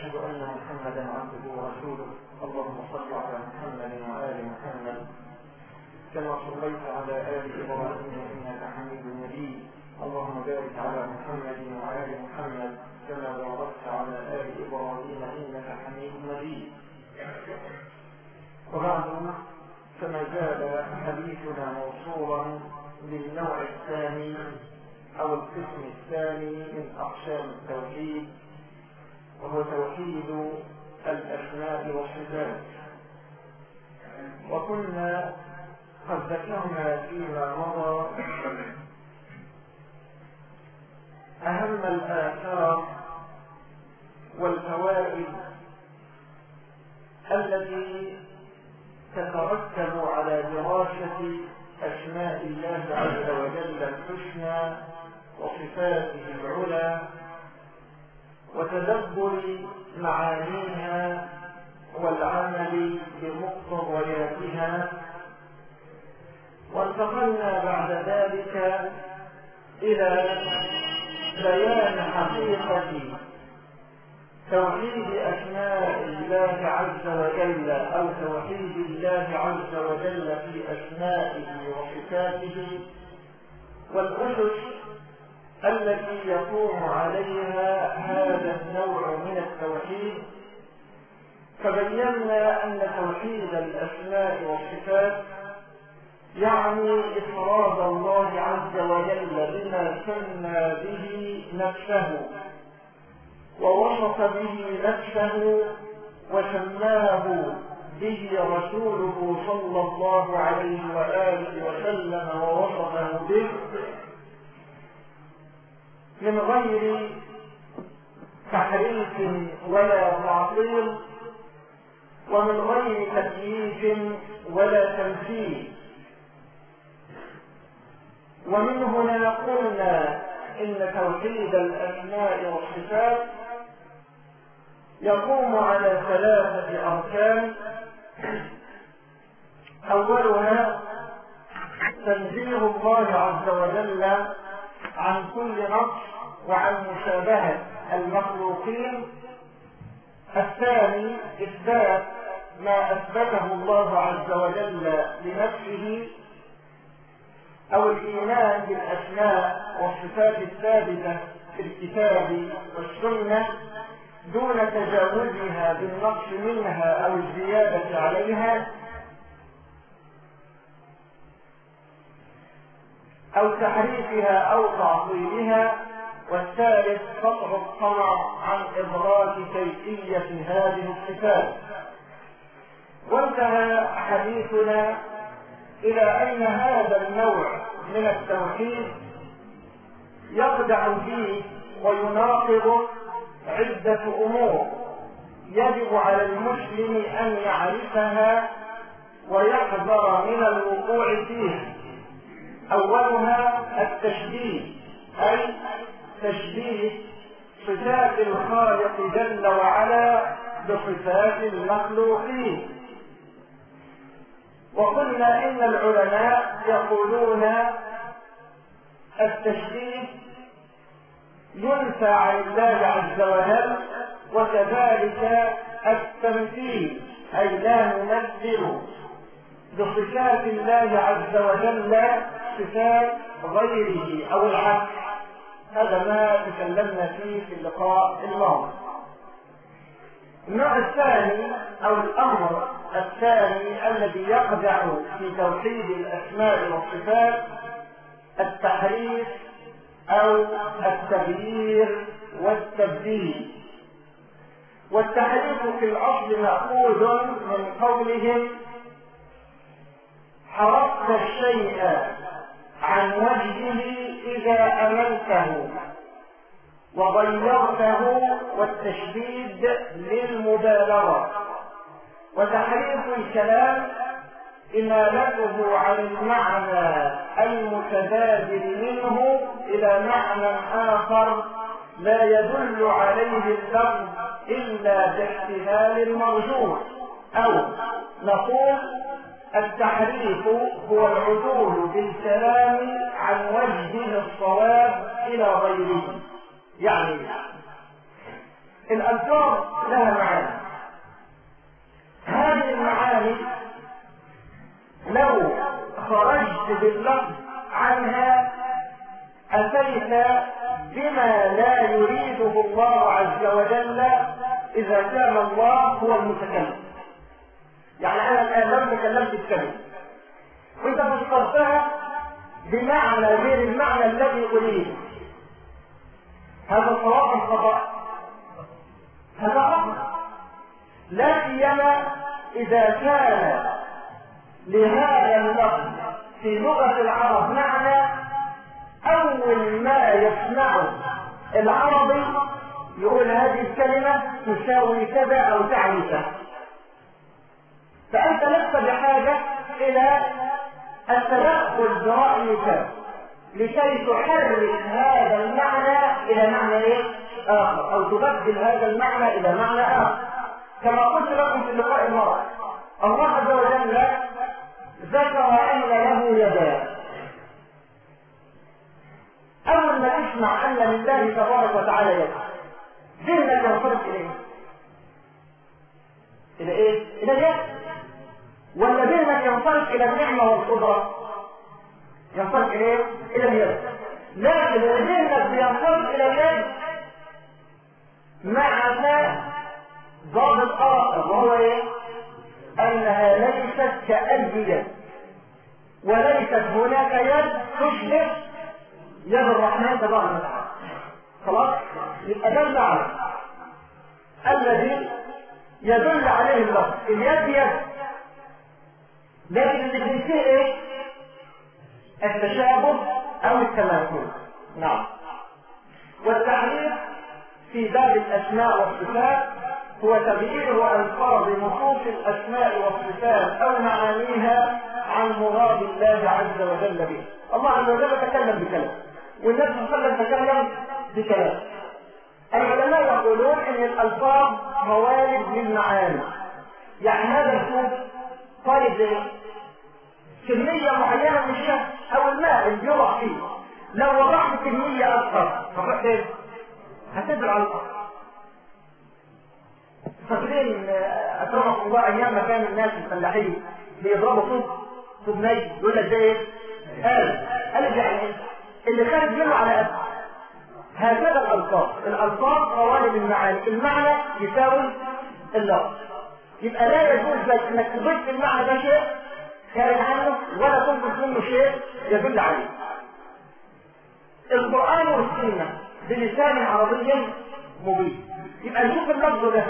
وأشهد أن محمدا عبده ورسوله اللهم صل على محمد وآل محمد كما صليت على آل إبراهيم إنك حميد مجيد اللهم بارك على محمد وآل محمد كما باركت على آل إبراهيم إنك حميد مجيد وبعد فما زال حديثنا موصولا للنوع الثاني أو القسم الثاني من أقسام التوحيد وهو توحيد الأسماء والصفات وكنا قد ذكرنا فيما مضى أهم الآثار والفوائد التي تترتب على دراسة أسماء الله عز وجل الحسنى وصفاته العلى وتدبر معانيها والعمل بمقتضياتها وانتقلنا بعد ذلك إلى بيان حقيقة توحيد أسماء الله عز وجل أو توحيد الله عز وجل في أسمائه وصفاته والأسس التي يقوم عليها هذا النوع من التوحيد فبينا أن توحيد الأسماء والصفات يعني إفراد الله عز وجل بما سمى به نفسه ووصف به نفسه وسماه به رسوله صلى الله عليه وآله وسلم ووصفه به من غير تحريف ولا تعطيل ومن غير تكييف ولا تمثيل ومن هنا قلنا إن توحيد الأسماء والصفات يقوم على ثلاثة أركان أولها تنزيه الله عز وجل عن كل نقص وعن مشابهة المخلوقين الثاني إثبات ما أثبته الله عز وجل لنفسه أو الإيمان بالأسماء والصفات الثابتة في الكتاب والسنة دون تجاوزها بالنقص منها أو الزيادة عليها أو تحريفها أو تعطيلها والثالث قطع الطمع عن إدراك كيفية هذه الصفات وانتهى حديثنا إلى أن هذا النوع من التوحيد يخدع فيه ويناقض عدة أمور يجب على المسلم أن يعرفها ويحذر من الوقوع فيها أولها التشبيه أي تشبيه صفات الخالق جل وعلا بصفات المخلوقين وقلنا إن العلماء يقولون التشبيه ينفى عن الله عز وجل وكذلك التمثيل أي لا نمثل بصفات الله عز وجل صفات غيره أو العكس هذا ما تكلمنا فيه في اللقاء الماضي النوع الثاني أو الأمر الثاني الذي يخدع في توحيد الأسماء والصفات التحريف أو التغيير والتبديل والتحريف في الأصل مأخوذ من قولهم حرقت الشيء عن وجهه إذا أملته وغيرته والتشديد للمبالغة وتحريف الكلام إمالته عن المعنى المتبادل منه إلى معنى آخر لا يدل عليه اللفظ إلا باحتمال المرجوح أو نقول التحريف هو العدول بالكلام عن وجهه الصواب إلى غيره يعني الألفاظ لها معاني هذه المعاني لو خرجت باللفظ عنها أتيت بما لا يريده الله عز وجل إذا كان الله هو المتكلم يعني أنا الآن لم تكلمت الكلمة وإنت فسرتها بمعنى غير المعنى الذي أريده هذا صواب أم خطأ؟ هذا خطأ لا سيما إذا كان لهذا اللفظ في لغة العرب معنى أول ما يسمعه العربي يقول هذه الكلمة تساوي كذا أو تعني كذا فأنت لست بحاجة إلى التدخل برأيك لكي تحرك هذا المعنى إلى معنى إيه؟ آخر أو تبدل هذا المعنى إلى معنى آخر كما قلت لكم في اللقاء الماضي الله عز وجل ذكر أن له يدان أول ما تسمع أن لله تبارك وتعالى يد ذهنك ينصرف إليه إلى إيه؟ إلى اليد ولا ذهنك ينصرف إلى النعمة والقدرة ينصرف إلى إيه؟ إلى اليد لكن ذهنك بينصرف إلى اليد مع ضابط آخر وهو إيه؟ أنها ليست كأي يد وليست هناك يد تشبه يد الرحمن تبارك وتعالى خلاص يبقى ده المعنى الذي يدل عليه اللفظ اليد يد لكن اللي بيصير ايه التشابه او التماثل نعم والتعريف في باب الاسماء والصفات هو تغيير الفاظ نصوص الاسماء والصفات او معانيها عن مراد الله عز وجل به الله عز وجل تكلم بكلام والنبي صلى الله عليه وسلم تكلم بكلام العلماء يقولون ان الالفاظ موالد للمعاني يعني هذا الكوب طيب كمية معينة من الشهر او الماء اللي بيوضع فيه لو وضعت كمية اكثر فرحت ايه؟ هتدر على الارض فاكرين اكرمكم الله ايام ما كان الناس الفلاحين بيضربوا طوب طوب ني يقول لك ده ايه؟ قال قال يعني ايه؟ اللي خارج منه على قد هكذا الالفاظ الالفاظ قوالب المعاني المعنى يساوي اللفظ يبقى لا يجوز لك انك تضيف المعنى ده شيء خارج عنه ولا تنقص منه شيء يدل عليه القران والسنه بلسان عربي مبين يبقى نشوف اللفظ ده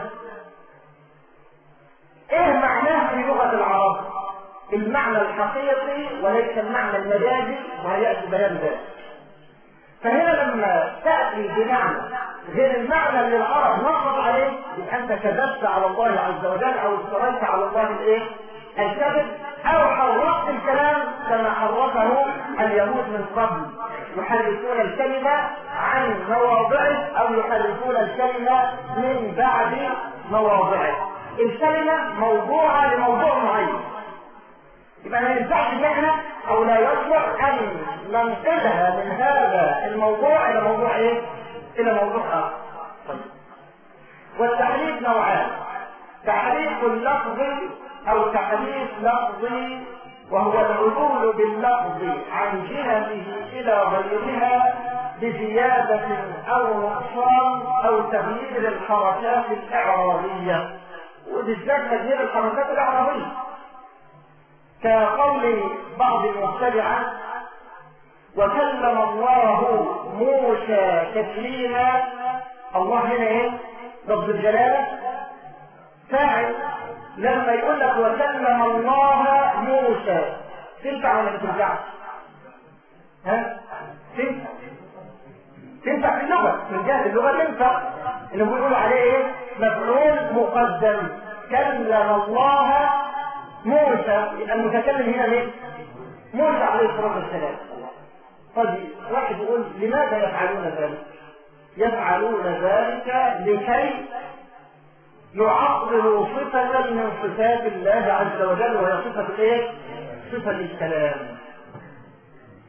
ايه معناه في لغه العرب المعنى الحقيقي وليس المعنى المجازي وهياتي بيان ذلك فهنا لما تأتي بمعنى غير المعنى اللي العرب نصب عليه يبقى أنت كذبت على الله عز وجل أو افتريت على الله الإيه؟ الكذب أو حرفت الكلام كما حرفه اليهود من قبل يحرفون الكلمة عن مواضعه أو يحرفون الكلمة من بعد مواضعه الكلمة موضوعة لموضوع معين يبقى ما ينفعش ان احنا او لا يصلح ان ننقلها من هذا الموضوع الى موضوع ايه؟ الى موضوع اخر. طيب. والتحريف نوعان تحريف لفظي او تحريف لفظي وهو العدول باللفظ عن جهته الى غيرها بزيادة او نقصان او تغيير الحركات الاعرابية وبالذات تغيير الحركات الاعرابية كقول بعض المبتدعة وكلم الله موسى تكليما الله هنا ايه رب الجلالة فاعل لما يقول لك وكلم الله موسى تنفع ولا ما تنفعش؟ ها؟ تنفع تنفع في اللغة من جهة اللغة تنفع اللي بيقولوا عليه ايه؟ مفعول مقدم كلم الله موسى المتكلم هنا مين؟ موسى عليه الصلاة والسلام طيب واحد يقول لماذا يفعلون ذلك؟ يفعلون ذلك لكي يعطلوا صفة من صفات الله عز وجل وهي صفة الايه؟ صفة الكلام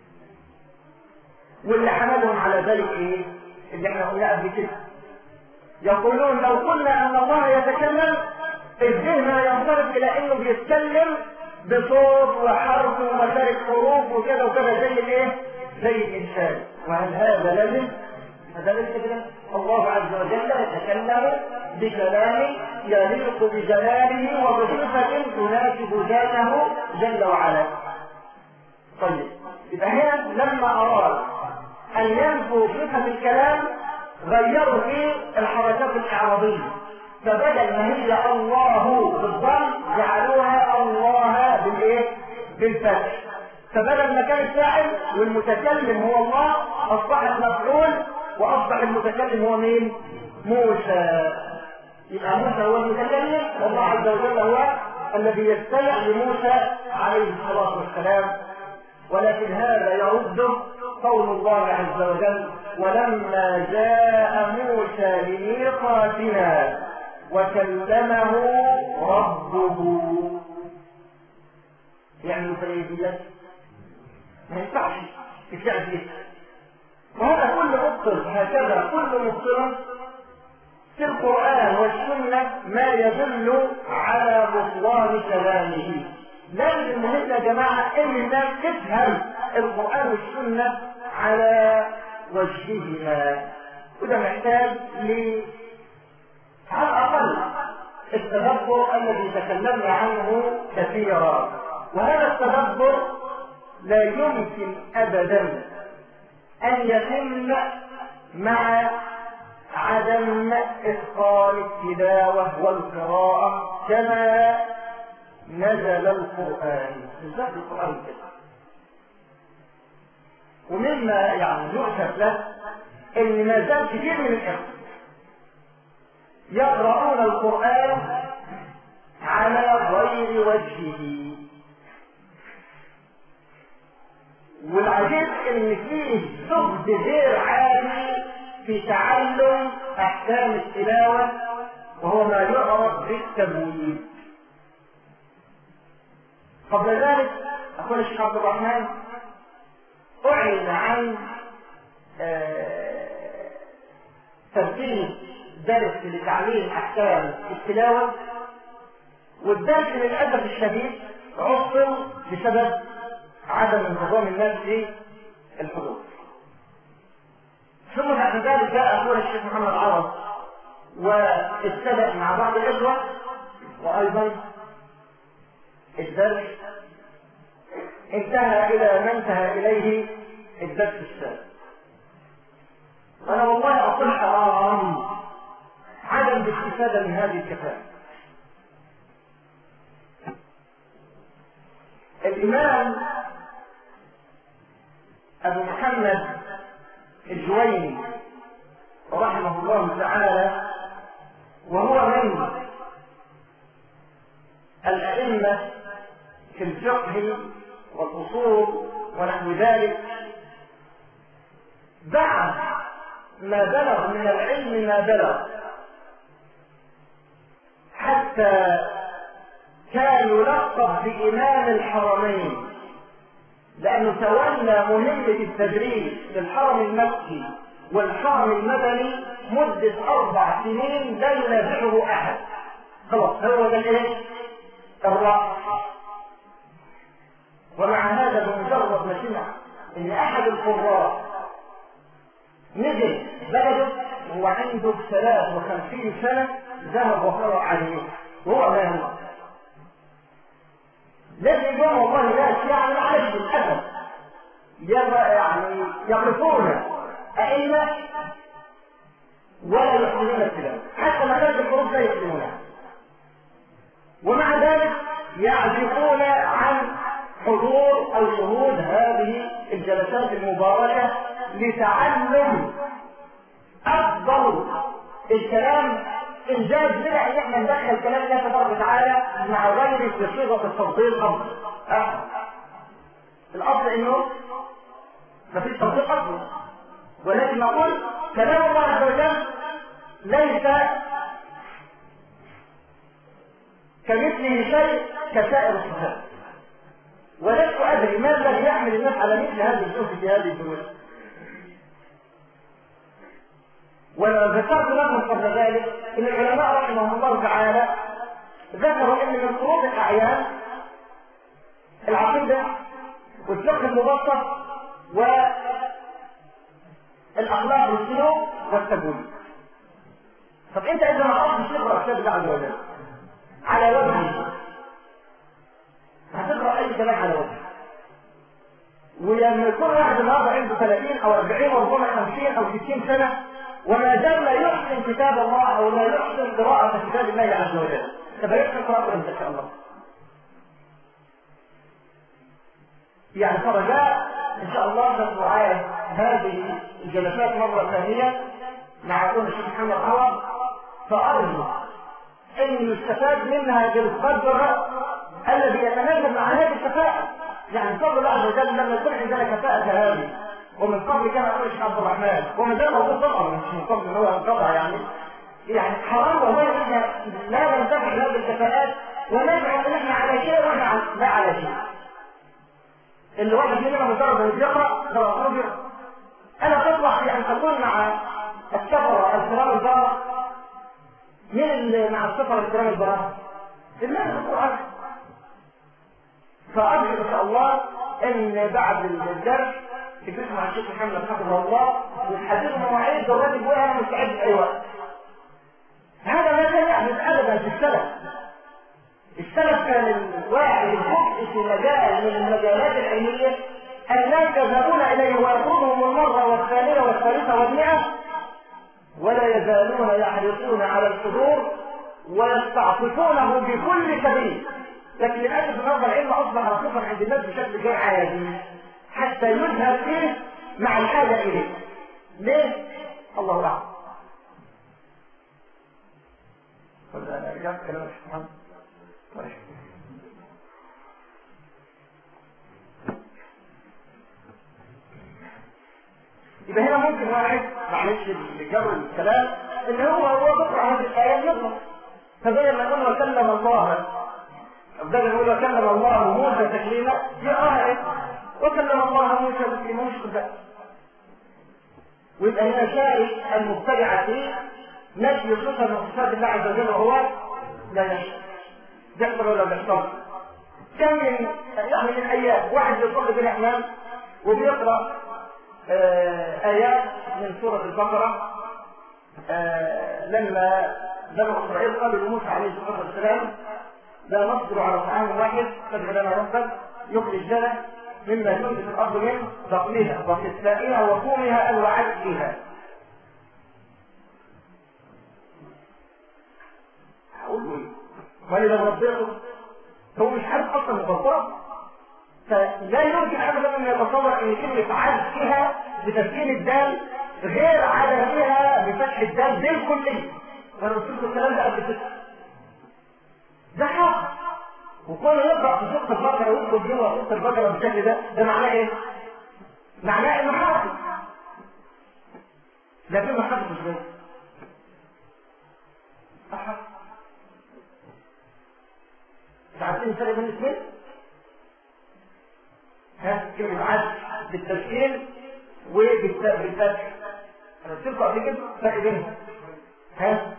واللي حملهم على ذلك ايه؟ اللي احنا قلنا قبل كده يقولون لو قلنا ان الله يتكلم الذهن ينصرف الى انه بيتكلم بصوت وحرف ومشارك حروف وكذا وكذا زي الايه؟ زي الانسان وهل هذا لازم؟ هذا ليس كده الله عز وجل يتكلم بكلام يليق بجلاله وبصفة تناسب ذاته جل وعلا. طيب يبقى هنا لما اراد ان ينفوا صفة الكلام غيروا في الحركات الاعرابية فبدل ما هي الله بالضم جعلوها الله بالايه؟ بالفتح فبدل ما كان الفاعل والمتكلم هو الله اصبح المفعول واصبح المتكلم هو مين؟ موسى يبقى موسى هو المتكلم والله عز وجل هو الذي يستمع لموسى عليه الصلاه والسلام ولكن هذا يرده قول الله عز وجل ولما جاء موسى لميقاتنا وكلمه ربه يعني فيدية ما ينفعش التعبير وهذا كل مبطل هكذا كل مبطل في القرآن والسنة ما يدل على بطلان كلامه لازم المهم يا جماعة ان الناس تفهم القرآن والسنة على وجههما وده محتاج ل على الأقل التدبر الذي تكلمنا عنه كثيرا وهذا التدبر لا يمكن أبدا أن يتم مع عدم إتقان التلاوة والقراءة كما نزل القرآن بالذات القرآن كده ومما يعني يؤسف له ان ما زال كثير من الاخوه يقرؤون القرآن على غير وجهه والعجيب ان فيه زهد غير عادي في تعلم احكام التلاوة وهو ما يعرف بالتمويل قبل ذلك اخونا الشيخ عبد الرحمن اعلن عن ترتيب درس لتعليم احكام التلاوه والدرس للاسف الشديد عطل بسبب عدم انتظام الناس في الحضور ثم بعد ذلك جاء اخونا الشيخ محمد عرب واتبع مع بعض الاخوه وايضا الدرس انتهى الى ما انتهى اليه الدرس السابق وانا والله اقول حرام عدم الاستفاده من هذه الكفاءه الامام ابو محمد الجويني رحمه الله تعالى وهو من الائمه في الفقه والاصول ونحو ذلك بعد ما بلغ من العلم ما بلغ حتى كان يلقب بإمام الحرمين لأنه تولى مهمة التدريس في الحرم المكي والحرم المدني مدة أربع سنين لا ينازعه أحد خلاص هو ده الإيه؟ الرأس ومع هذا بمجرد ما سمع إن أحد القراء نزل بلده وهو عنده ثلاث وخمسين سنة ذهب وقرأ عليه وهو ما هو لازم يقول والله ناس يعني معلش للأسف يعني يقفون أئمة ولا يحملون التلاوة حتى ما كانت الحروف لا يحملونها ومع ذلك يعزفون عن حضور أو شهود هذه الجلسات المباركة لتعلم افضل الكلام انجاز لنا ان احنا ندخل كلام الله تبارك وتعالى مع غيره بصيغه التفضيل افضل أه. الاصل انه مفيش تفضيل افضل ولكن نقول كلام الله عز وجل ليس كمثله شيء كسائر الصفات ولست ادري ما الذي يحمل الناس على مثل هذه الجهد في هذه الدنيا وذكرت لكم قبل ذلك ان العلماء رحمهم الله تعالى ذكروا ان من فروض الاعيان العقيده والفقه المبسط والاخلاق والسلوك والتبويب طب انت اذا ما عرفتش تقرا كتاب الله عز وجل على وجهه هتقرا اي كلام على وجهه ولما يكون واحد النهارده عنده 30 او 40 او 50 او 60 سنه وما زال لا يحسن كتاب الله او لا يحسن قراءه كتاب الله عز وجل فبيحسن قراءته ان شاء الله يعني فرجاء ان شاء الله نستطيع هذه الجلسات مره ثانيه مع كل الشيخ محمد عوض فارجو ان يستفاد منها بالقدر الذي يتناسب مع هذه الكفاءه يعني فضل الله عز وجل لما يكون عندنا كفاءه هذه ومن قبل كان اقول الشيخ عبد الرحمن ومن ذلك موجود طبعا مش من قبل ان هو انقطع يعني يعني حرام والله احنا لا ننتفع بهذه الكفاءات ونزعم ان احنا على شيء واحنا لا على شيء اللي واحد مننا مجرد انه بيقرا خلاص هو بيقرا انا تطلع في ان تكون مع السفر الكرام البرره مين اللي مع السفر الكرام البرره؟ الناس القران فارجو ان شاء الله ان بعد الدرس تجلسوا مع الشيخ محمد حفظه الله وتحددوا مواعيد والراجل يقول انا مستعد في اي وقت هذا ما كان يحدث ابدا في السلف السلف كان الواحد الخبز في مجال من المجالات العلميه الناس يذهبون اليه ويأخذهم المره والثانيه والثالثه والمئه ولا يزالون يحرصون على الحضور ويستعطفونه بكل سبيل لكن للاسف النهارده العلم اصبح رصيفا عند الناس بشكل غير عادي حتى يذهب فيه مع الحاجه اليه ليه؟ الله اعلم انا رجعت كلام الشيخ محمد طيب يبقى هنا ممكن واحد معلش الجبر الكلام ان هو هو بكره هذه الايه يغلط فزي ما قلنا وكلم الله بدل يقول وكلم الله موسى تكليما يقراها ايه وكلم الله موسى تكليما مش كده ويبقى هنا شارك المبتدع في نفي صفه من صفات الله عز وجل وهو لا يشرك بيحصل ولا بيحصل كم من يعني من ايام واحد بيصلي بالاحلام وبيقرا آه ايات من سوره البقره آه لما بنو اسرائيل قالوا لموسى عليه الصلاه والسلام لا نصبر على طعام واحد فادع لنا ربك يخرج لنا مما تنبت الارض من بطنها وقسائها وفومها وعدسها هقول له ايه؟ ولذا ربنا هو مش عارف اصلا الغلطان فلا يمكن ابدا ان يتصور ان كلمه عدسها بتسكين الدال غير عدسها بفتح الدال بالكليه وانا قلت لكم الكلام ده قبل كده ده حق وكل يقرا في سوره البقره ويدخل جوه سوره البقره بالشكل ده ده معناه ايه؟ معناه انه حافظ لكنه حافظ ازاي؟ أحد عارفين الفرق بين الاثنين؟ ها كلمة عدل بالتسكين وبالفتح انا قلت لكم قبل كده فرق بينهم ها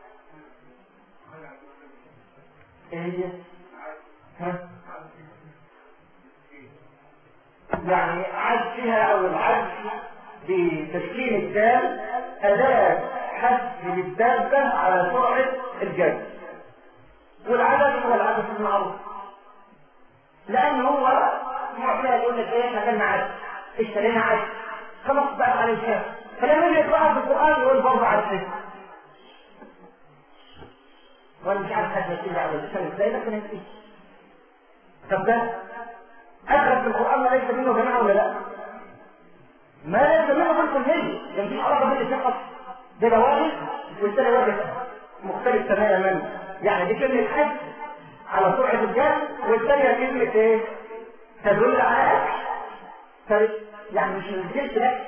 ايه هي؟ ها يعني عدسها او العدس بتسكين الدال اداة حث للدابة على سرعة الجد والعدد هو العدد المعروف لان هو معتاد يقول لك ايه احنا كنا عدد اشترينا عدد خلاص بقى عليه شاف فلما يجي يقرأها في القرآن يقول برضه عدد وانا مش عارف حد يكتب على اللسان ازاي لكن يكتب طب ده ادرك في القرآن ما ليس منه جماعة ولا لا؟ ما ليس منه بالكلية يعني في علاقة بين الاثنين اصلا ده لوازم والثاني واجب مختلف تماما يعني دي كلمة حج على سرعة الجهل والثانية كلمة ايه؟ تدل على أكل يعني مش من الجنس لا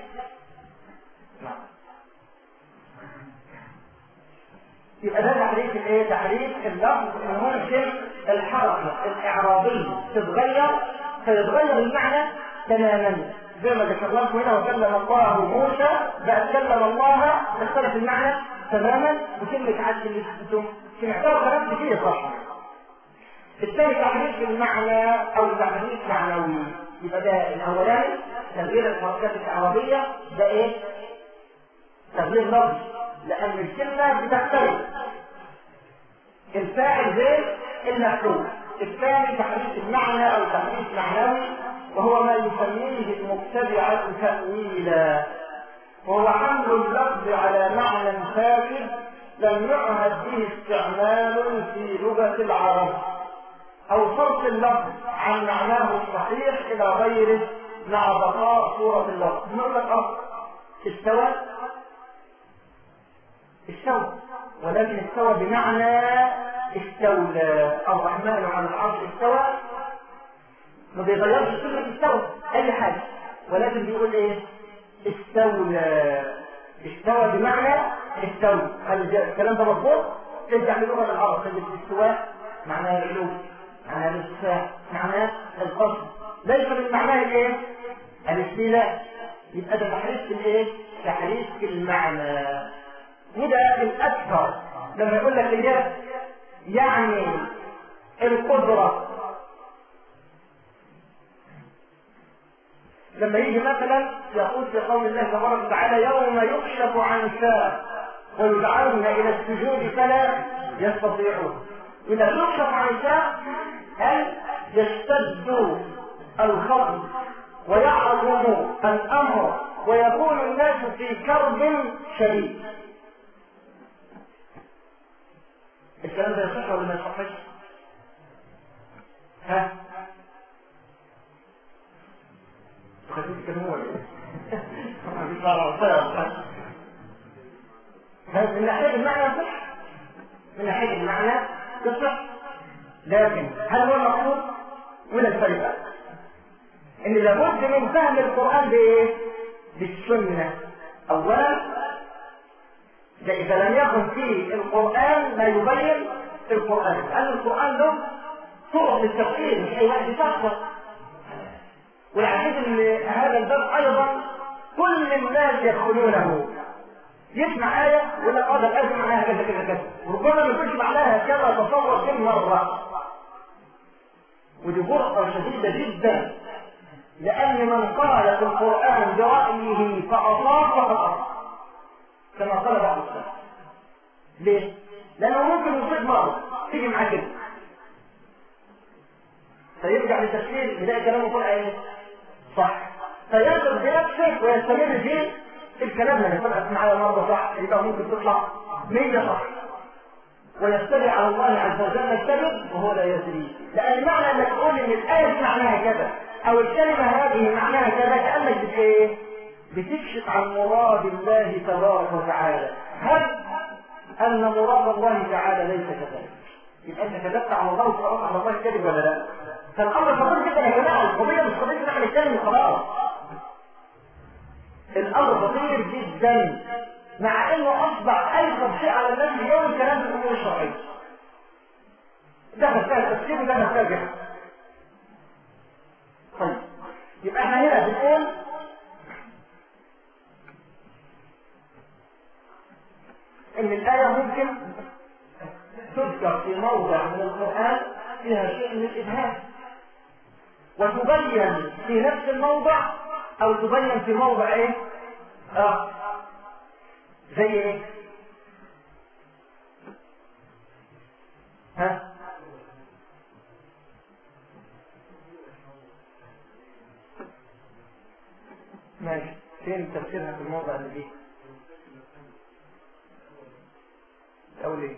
يبقى ده تعريف الايه؟ تعريف اللفظ ان ممكن الحركة الإعرابية تتغير فيتغير المعنى تماما زي ما ذكر لكم هنا وكلم الله موسى بقى كلم الله اختلف المعنى تماما وكلمة عدل اللي انتم سمعتوها كلام كتير صح الثاني تحريف المعنى او تحريف معنوي يبقى ده الاولاني تغيير الحركات العربية ده ايه؟ تغيير لفظ لان الكلمة بتختلف الفاعل غير المفعول الثاني تحريف المعنى او تحريف معنوي وهو ما يسميه المبتدعة تأويلا وهو حمل اللفظ على معنى فاسد لم يعهد به استعمال في لغة العرب أو صرف اللفظ عن معناه الصحيح إلى غيره مع بقاء صورة اللفظ نقول لك أه استوى استوى ولكن استوى بمعنى استولى الرحمن على العرش استوى ما بيغيرش كلمة استوى أي حاجة ولكن بيقول إيه استولى استوى بمعنى استوى هل الكلام ده مظبوط؟ ترجع للغة العرب كلمة الاستواء معناها العلو معناها الارتفاع معناها القصد ليس من معناه الايه؟ الاستيلاء يبقى ده تحريف في الايه؟ تحريف في المعنى وده الاكثر لما يقول لك اليد يعني القدرة لما يجي مثلا يقول في قول الله تبارك وتعالى يوم يكشف عن ساق ويدعون الى السجود فلا يستطيعون اذا يكشف عن ساق هل يشتد الخطر ويعظم الامر ويكون الناس في كرب شديد الكلام ده يصح ولا ما يصحش؟ ها؟ خليك تكلموا ولا ايه؟ من ناحية المعنى يصح من ناحية المعنى يصح لكن هل هو المقصود ولا الفريق ان لابد من فهم القرآن بايه؟ بالسنة اولا ده إذا لم يكن في القرآن ما يبين القرآن لأن القرآن له طرق للتفكير مش أي واحد يفكر والعجيب ان هذا الباب ايضا كل الناس يدخلونه يسمع آية يقول لك اه ده الآية معناها كذا كذا كذا وربما ما يكونش معناها كذا تصور كل مرة ودي جرأة شديدة جدا لأن من قال في القرآن برأيه فأصاب فقد أصاب كما قال بعض السلف ليه؟ لأنه ممكن يصيب مرة تيجي معاه كده فيرجع لتفسير يلاقي كلامه طلع ايه؟ صح فياخذ بنفسه ويستمر فيه الكلام اللي طلعت معايا مرة صح يبقى ممكن تطلع 100 صح ويستمع على الله عز وجل يستمر وهو لا يدري لأن معنى انك تقول ان الآية دي معناها كذا أو الكلمة هذه معناها كذا كأنك بت ايه؟ بتكشف عن مراد الله تبارك وتعالى هل أن مراد الله تعالى ليس كذلك يبقى أنت كذبت على الله وتعرف على الله كذب ولا لا فالأمر خطير جدا يا جماعة القضية مش قضية نحن نتكلم خلاص الأمر خطير جدا مع انه اصبح ايضا شيء على الناس اليوم كلام الامور الشرعيه ده مسائل تفسير وده مسائل جهل طيب يبقى احنا هنا بنقول ان الايه ممكن تذكر في موضع من القران فيها شيء من الابهام وتبين في نفس الموضع او تبين في موضع ايه اه زي ايه ها ماشي فين تفسيرها في الموضع اللي فيه او ليه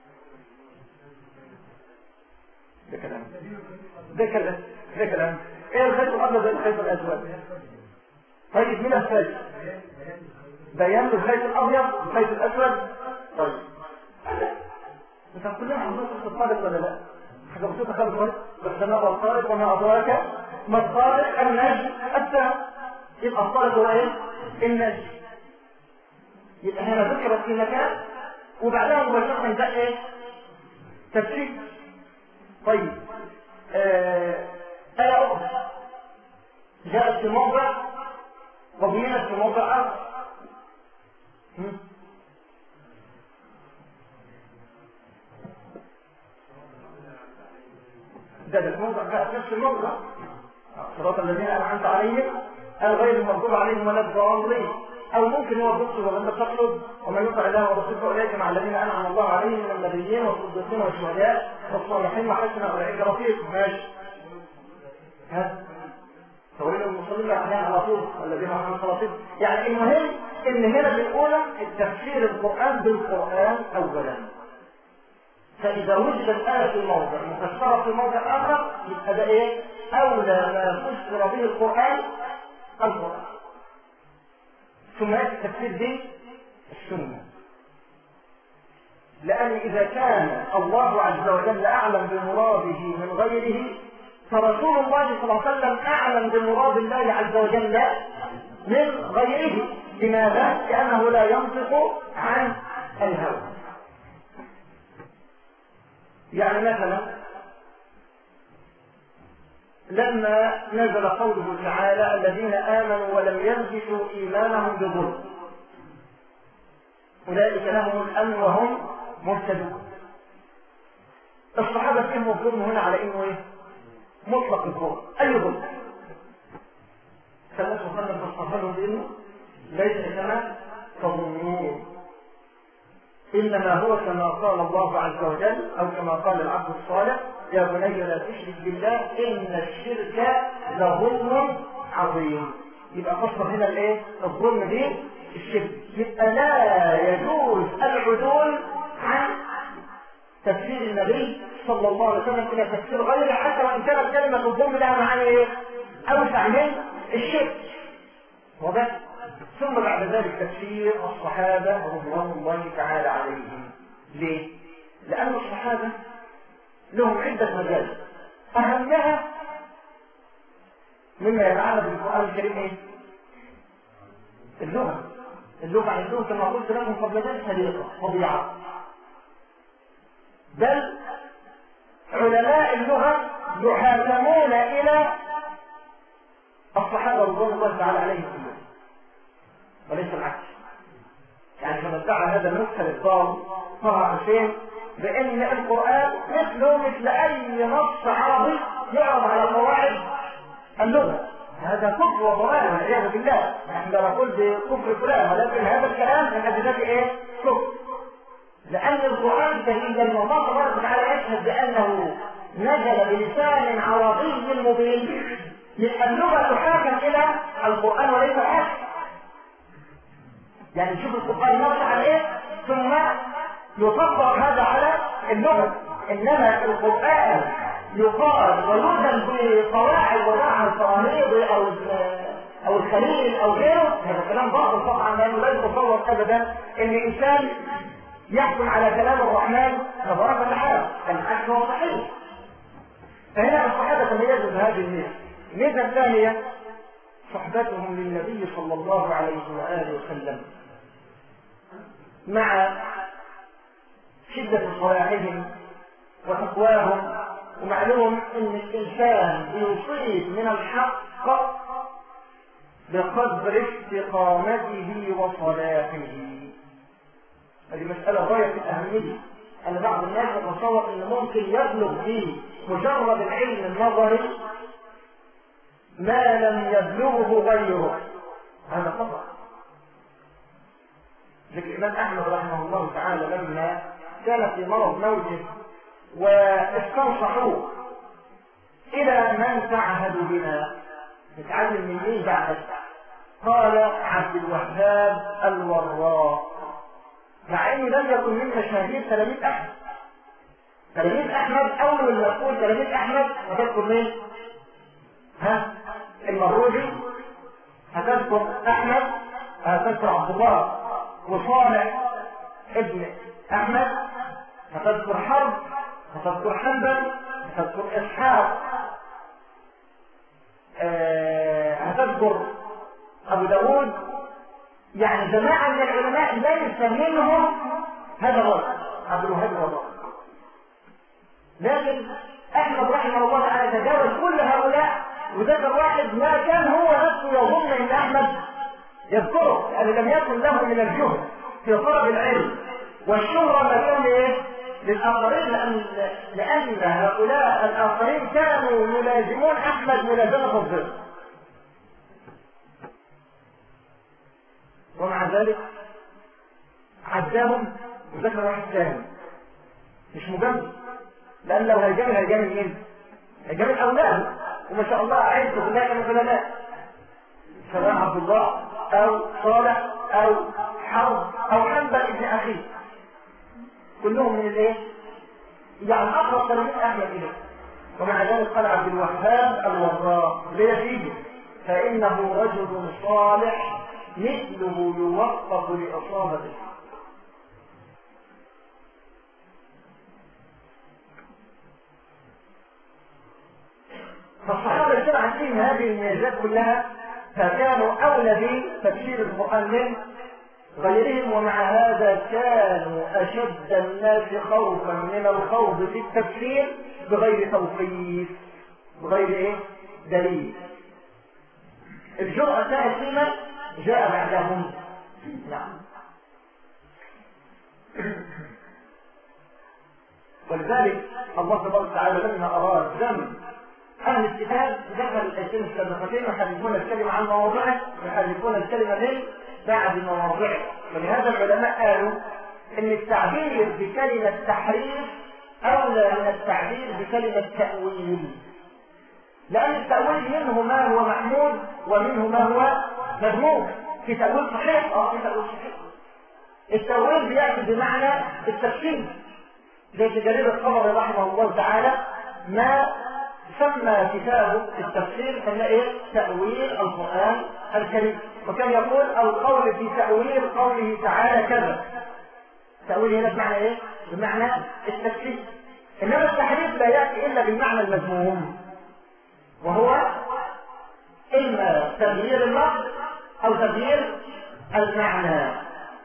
ده كلام ده كلام ده كلام ايه الخيط الابيض والخيط الاسود طيب مين الفاجئ بيان الخيط الابيض والخيط الاسود طيب انت كلنا عندنا في الطارق ولا لا حاجه بسيطه خالص والسماء والطارق وما ادراك ما الطارق النجم السهم يبقى الطارق هو ايه النجم يبقى هنا ذكرت في مكان وبعدها مباشره نبدا ايه تفسير طيب آه آية أخرى جاءت في موضع وبينت في موضع آخر ده ده الموضع ده نفس الموضع صراط الذين أنعمت عليهم الغير المغضوب عليهم ولا الضالين أو ممكن هو الرسل ومن تقلد ومن يطع الله ورسوله فأولئك مع الذين أنعم الله عليهم من النبيين والصديقين والشهداء والصالحين وحسن أولئك رفيق ماشي ها فويل المصلين الأحيان على طول والذين هم صلاتهم يعني المهم إن هنا بنقول التفسير القرآن بالقرآن أولا فإذا وجدت الآية في موضع مفسرة في موضع آخر يبقى ده إيه؟ أولى ما فسر به القرآن القرآن ثم يأتي التفسير به السنة لأن إذا كان الله عز وجل أعلم بمراده من غيره فرسول الله صلى الله عليه وسلم أعلم بمراد الله عز وجل من غيره لماذا؟ لأنه لا ينطق عن الهوى يعني مثلا لما نزل قوله تعالى الذين آمنوا ولم يلبسوا إيمانهم بظلم أولئك لهم الأمن وهم مهتدون الصحابة فهموا الظلم هنا على إنه إيه؟ مطلق الظلم أي ظلم فالناس وصلنا في الصحابة بإنه ليس كما تظنون إنما هو كما قال الله عز وجل أو كما قال العبد الصالح يا بني لا تشرك بالله إن الشرك لظلم عظيم يبقى فصل هنا الايه الظلم دي الشرك يبقى لا يجوز العدول عن تفسير النبي صلى الله عليه وسلم الى تفسير غيره حتى وان كانت كلمه الظلم لها معاني ايه اوسع من الشرك واضح ثم بعد ذلك تفسير الصحابه رضوان الله تعالى عليهم ليه لان الصحابه لهم عدة مجال أهمها مما يتعلق بالقرآن الكريم إيه؟ اللغة اللغة عندهم كما قلت لكم قبل ذلك سليقة طبيعة بل علماء اللغة يحاكمون إلى الصحابة رضوان الله تعالى عليهم كلهم وليس العكس يعني كما ادعى هذا النسخة للضال طبعا فين بأن القرآن مثله مثل أي نص عربي يعرض على قواعد اللغة هذا كفر وضلال والعياذ بالله نحن لا نقول بكفر فلان ولكن هذا الكلام من أدلة إيه؟ كفر لأن القرآن تهيدا والله تبارك وتعالى يشهد بأنه نزل بلسان عربي مبين اللغة تحاكم إلى القرآن وليس العكس يعني شوف القرآن نص على إيه ثم يطبق هذا على اللغة إنما القرآن يقال ويوزن بقواعد وضعها الفراميض أو أو الخليل أو غيره هذا كلام باطل طبعا لأنه لا يتصور أبدا إن إنسان يحكم على كلام الرحمن تبارك وتعالى العكس هو صحيح فهنا الصحابة تميزوا بهذه الميزة الميزة الثانية صحبتهم للنبي صلى الله عليه وآله وسلم مع شدة صلاحهم وتقواهم ومعلوم ان الانسان يصيب من الحق بقدر استقامته وصلاحه هذه مسألة غاية في الأهمية أن بعض الناس يتصور أن ممكن يبلغ به مجرد العلم النظري ما لم يبلغه غيره هذا خطأ لكن الإمام أحمد رحمه الله تعالى لما كان في مرض موته واستنصحوه إلى من تعهد بنا نتعلم من مين بعد قال عبد الوهاب الوراء مع انه لم يكن من مشاهير تلاميذ احمد تلاميذ احمد اول ما تقول تلاميذ احمد هتذكر مين ها المروزي هتذكر احمد هتذكر عبد الله وصالح ابن احمد هتذكر حرب هتذكر حنبل هتذكر اسحاق أه هتذكر ابو داود يعني جماعة من العلماء ليس منهم هذا الرجل عبد الوهاب الرضا لكن احمد رحمه الله تعالى تجاوز كل هؤلاء وذكر واحد ما كان هو نفسه يظن ان احمد يذكره لأن لم يكن له من الجهد في طلب العلم والشهرة مليون ايه؟ للآخرين لأن لأن هؤلاء الآخرين كانوا يلازمون أحمد ملازمة الظل ومع ذلك عداهم وذكر واحد ثاني مش مجمد لأن لو هيجامل هيجامل مين؟ هيجامل أولاده وما شاء الله عيلته كلها كانوا علماء سواء عبد الله أو صالح أو حرب أو حنبل ابن أخيه كلهم من الايه؟ يعني أقرب تلاميذ أحمد إليه ومع ذلك قال عبد الوهاب الوراق ليزيده فإنه رجل صالح مثله يوفق لإصابة الحق فالصحابة اللي عن فيهم هذه الميزات كلها فكانوا أولى بتفسير القرآن من غيرهم ومع هذا كانوا أشد الناس خوفا من الخوض في التفسير بغير توقيف بغير إيه؟ دليل الجرأة كانت فيما جاء بعدهم نعم ولذلك الله تبارك وتعالى لما أراد ذنب أهل الكتاب ذكر الآيتين السابقتين يحرفون الكلمة عن مواضعه يحرفون الكلمة من بعد مواضعه ولهذا العلماء قالوا ان التعبير بكلمة تحريف أولى من التعبير بكلمة تأويل لأن التأويل منه ما هو محمود ومنه ما هو مذموم في تأويل صحيح اه في تأويل صحيح التأويل بيأتي بمعنى التفسير زي في جرير الطبري رحمه الله تعالى ما سمى كتابه التفسير كان ايه تأويل القرآن الكريم وكان يقول القول في تأويل قوله تعالى كذا تأويل هنا بمعنى ايه بمعنى التفسير انما التحريف لا يأتي الا بالمعنى المذموم وهو اما تغيير اللفظ او تغيير المعنى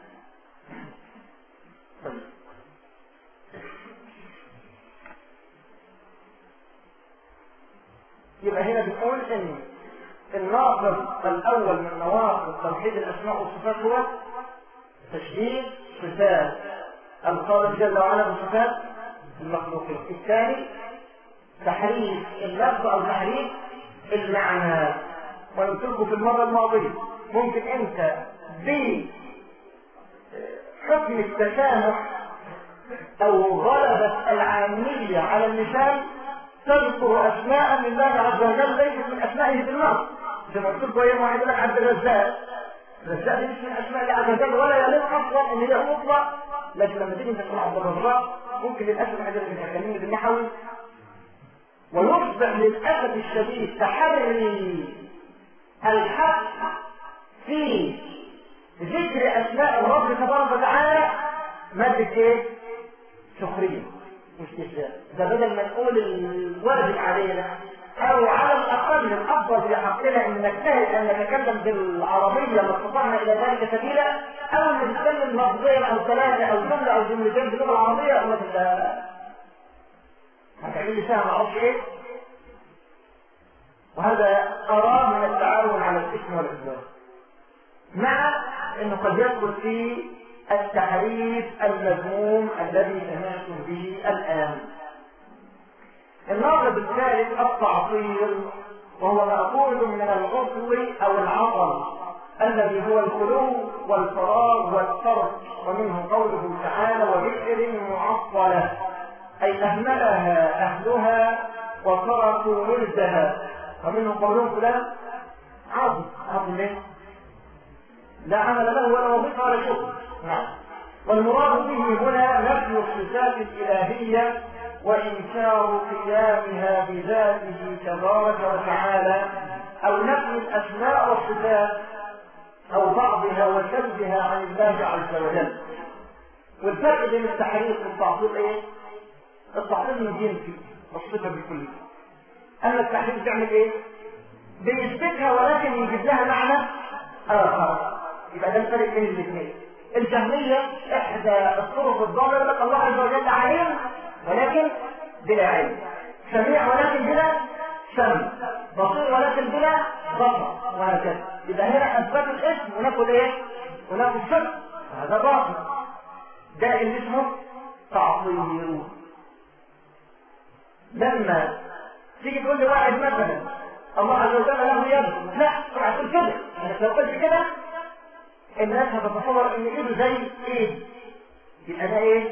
يبقى هنا بنقول ان الناقض الاول من نواقض توحيد الاسماء والصفات هو تشبيه صفات الخالق جل وعلا بصفات المخلوقين الثاني تحريف اللفظ او تحريف المعنى وقلت لكم في المره الماضيه ممكن انت بحكم التسامح او غلبة العامية على اللسان تذكر اسماء لله عز وجل ليست من اسمائه في النص زي ما قلت لكم ايام واحد يقول لك عبد الرزاق الرزاق دي مش من اسماء الله عز وجل ولا يليق اصلا ان هي تطلق لكن لما تيجي انت تقول عبد الرزاق ممكن للاسف حاجه من الكلمه بالنحوي ويصبح للاسف الشديد تحري الحق في ذكر اسماء الرب تبارك وتعالى مادة ايه؟ سخرية واستهزاء ده بدل ما نقول الواجب علينا او على الاقل الافضل في حقنا ان نجتهد ان نتكلم بالعربية ما استطعنا الى ذلك سبيلا او ان نتكلم لفظين او ثلاثة او جملة او جملتين باللغة العربية او مثل هتعمل لي فيها معرفش ايه وهذا أراه من التعاون على الاسم والإصدار مع أنه قد يدخل في التحريف المذموم الذي سمعتم به الآن الناقض الثالث التعطيل وهو مأخوذ من الغصو أو العطل الذي هو الخلو والفراغ والترك ومنه قوله تعالى وبئر معطلة أي أهملها أهلها وتركوا ولدها ومنهم قولهم فلان عاصم عاصم ليه؟ لا عمل له ولا وظيفه ولا شغل نعم والمراد به هنا نفي الصفات الالهيه وانكار قيامها بذاته تبارك وتعالى او نفي الاسماء والصفات او بعضها وسلبها عن الله عز وجل والفرق بين التحريف والتعطيل ايه؟ التعطيل من جنسي والصفه بالكليه أما التحريف بيعمل إيه؟ بيثبتها ولكن يجيب لها معنى آخر يبقى ده الفرق بين الاثنين الجهمية إحدى الطرق الضالة يقول لك الله عز وجل عليم ولكن بلا علم سميع ولكن بلا سمع بصير ولكن بلا بصر وهكذا يبقى هنا اثبتوا الاسم وناخد ايه وناخد الصفه هذا باطل ده اللي اسمه تعطيل لما تيجي تقول لي واحد مثلا الله عز وجل له يد لا اوعى تقول كده يعني لو قلت كده الناس هتتصور ان ايده زي ايه يبقى ده ايه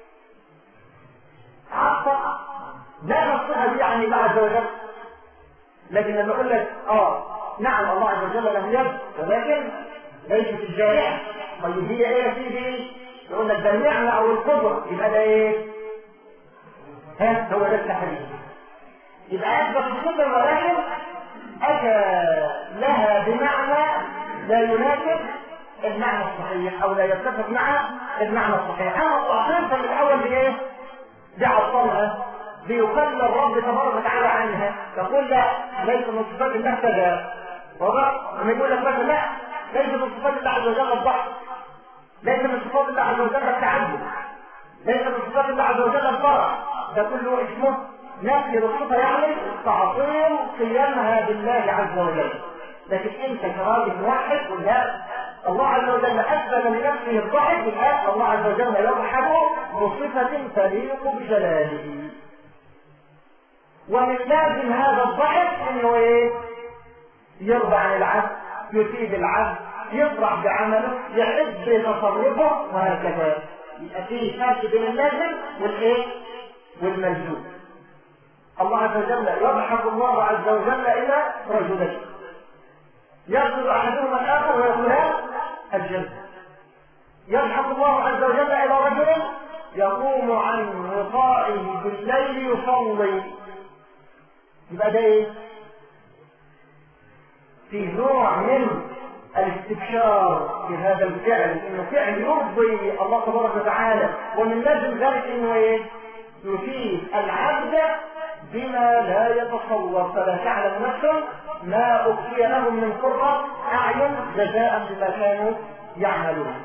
عطى لا نصها دي عن الله عز وجل لكن لما اقول لك اه نعم الله عز وجل له يد ولكن ليست الجارحه طيب هي ايه يا سيدي يقول لك ده النعمه او القدره يبقى ده ايه ها هو ده التحريم يبقى اثبت القدره ولكن اتى لها بمعنى لا يناسب المعنى الصحيح او لا يتفق مع المعنى الصحيح اما التعطيل فمن الاول بايه بعطلها بيقل الرب تبارك وتعالى عنها تقول لا ليس من صفات الله كذا واضح لما يقول لك مثلا لا ليس من صفات الله عز وجل الضحك ليس من صفات الله عز وجل التعدد ليس من صفات الله عز وجل الفرح ده كله اسمه نفي للصفه يعني تعطيل قيامها بالله عز وجل لكن انت كراجل موحد قل لا الله عز وجل اثبت لنفسه الضحك الان الله عز وجل يضحك بصفه تليق بجلاله ومن لازم هذا الضحك انه ايه يرضى عن العبد يفيد العبد يفرح بعمله يحب بتصرفه وهكذا يبقى فيه فرق بين اللازم والايه والملزوم الله عز وجل يضحك الله عز وجل الى رجلين يغفر احدهما الاخر ويقولان الجنه يضحك الله عز وجل الى رجل يقوم عن وقائه بالليل يصلي يبقى ده ايه في نوع من الاستبشار في هذا الفعل انه فعل يرضي الله تبارك وتعالى ومن لازم ذلك انه ايه يفيد العبد بما لا يتصور فلا تعلم نفس ما اخفي لهم من قرة اعين جزاء بما كانوا يعملون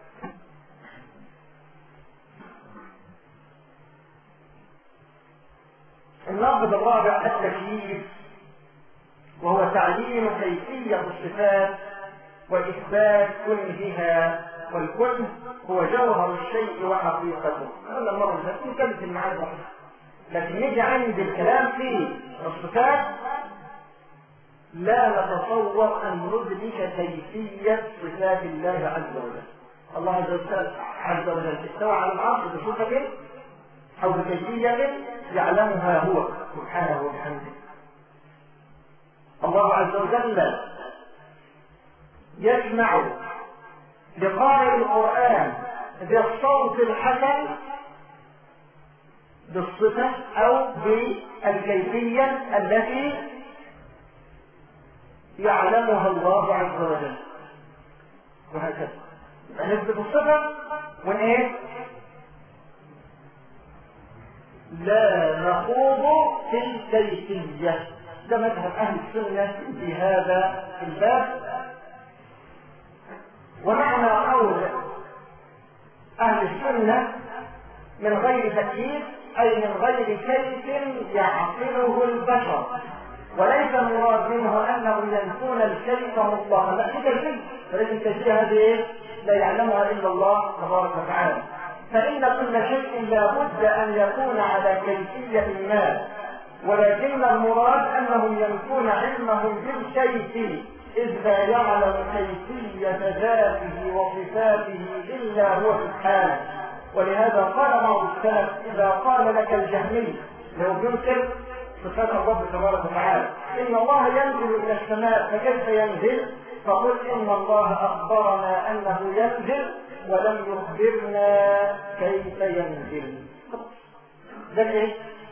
النقد الرابع التكييف وهو تعيين كيفية الصفات وإثبات كنهها والكنه هو جوهر الشيء وحقيقته هذا المرة اللي فاتت كانت المعاد لكن نيجي عند الكلام في الصفات لا نتصور أن ندرك كيفية صفات الله عز وجل الله عز وجل عز وجل استوى على العرش بصفة أو بكيفية يعلمها هو سبحانه وبحمده الله عز وجل يسمع لقارئ القرآن بالصوت الحسن بالصفة أو بالكيفية التي يعلمها الله عز وجل وهكذا نثبت الصفة ونايه لا نخوض في الكيفية ده مذهب أهل السنة في هذا الباب ومعنى قول أهل السنة من غير تكييف أي من غير كيف يعقله البشر وليس المراد منه أنهم ينفون الكيف مطلقا لا في كيفية فليس الكيفية هذه لا يعلمها إلا الله تبارك وتعالى فإن كل شيء لا بد أن يكون على كيفية ما ولكن المراد أنهم ينفون علمهم بالكيف إذ لا يعلم كيفية ذاته وصفاته إلا هو سبحانه ولهذا قال بعض السلف إذا قال لك الجهمي لو ينكر صفات الرب تبارك وتعالى إن الله ينزل إلى السماء فكيف ينزل؟ فقل إن الله أخبرنا أنه ينزل ولم يخبرنا كيف ينزل ده ايه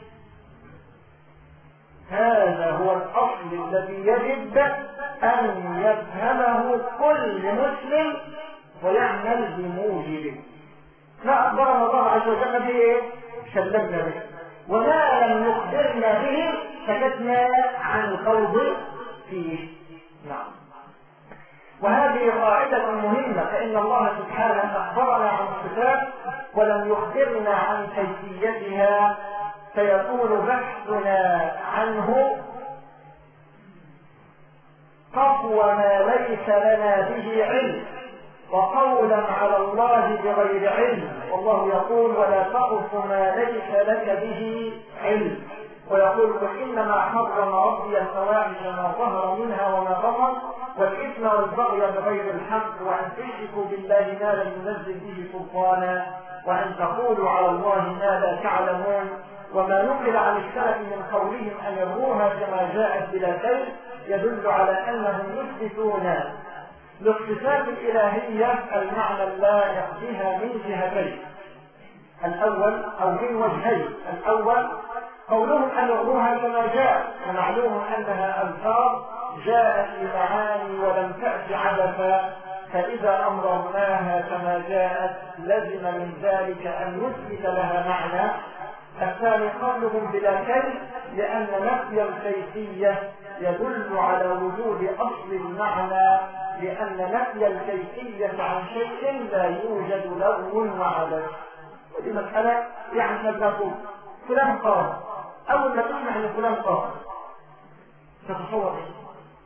هذا هو الاصل الذي يجب ان يفهمه كل مسلم ويعمل بموجبه ما اخبرنا الله عز وجل به ايه سلمنا به وما لم يخبرنا به سكتنا عن الخوض فيه نعم وهذه قاعدة مهمة فإن الله سبحانه أخبرنا عن الصفات ولم يخبرنا عن كيفيتها فيكون بحثنا عنه قصوى ما ليس ليس لنا به علم وقولا على الله بغير علم والله يقول ولا تقف ما ليس لك به علم ويقول قل انما حرم ربي الفواحش ما ظهر منها وما بطن والاثم والبغي بغير الحق وان تشركوا بالله ما لم ينزل به سلطانا وان تقولوا على الله ما لا تعلمون وما نقل عن السلف من قولهم ان يروها كما جاءت بلا كيف يدل على انهم يثبتون للصفات الالهيه المعنى اللائق بها من جهتين الاول او من وجهين الاول قولهم أن يعلوها كما جاء ومعلوم أنها ألفاظ جاءت لمعاني ولم تأت عبثا فإذا أمررناها كما جاءت لزم من ذلك أن نثبت لها معنى الثاني قولهم بلا كيف لأن نفي الكيفية يدل على وجود أصل المعنى لأن نفي الكيفية عن شيء لا يوجد لون وعدد ودي مسألة يعني نقول فلان قال اول ما تسمع ان فلان قال تتصور ايه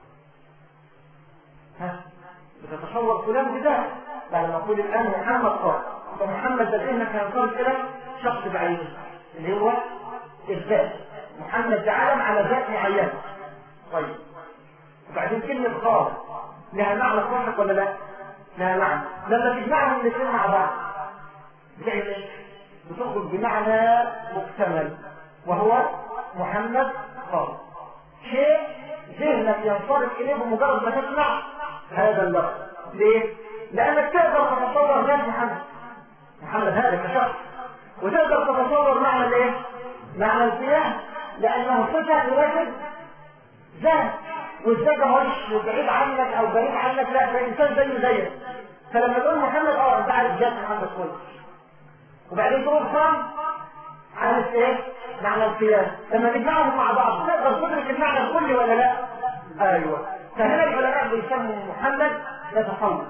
ها بتتصور فلان بذلك بعد ما اقول الان محمد قال فمحمد ده ذهنك هينقل كده شخص بعينه اللي هو الذات محمد ده علم على ذات معينه طيب وبعدين كلمه قال لها معنى صحيح ولا لا؟ لها معنى لما تجمعهم الاثنين مع بعض بتعمل ايه؟ بتخرج بمعنى مكتمل وهو محمد قال شيء ذهنك ينصرف اليه بمجرد ما تسمع هذا اللفظ ليه؟ لانك تقدر تتصور ذات محمد محمد هذا كشخص وتقدر تتصور معنى الايه؟ معنى القيام لانه صفه يواجد ذات والذات ده مش بعيد عنك او بعيد عنك لا ده انسان زيه زيك فلما تقول محمد اه انت عارف ذات محمد كويس وبعدين تقول صام عارف ايه؟ معنى القيام لما تجمعهم مع بعض تقدر تدرك المعنى الكلي ولا لا؟ ايوه فهنا العلماء بيسموا محمد يتصور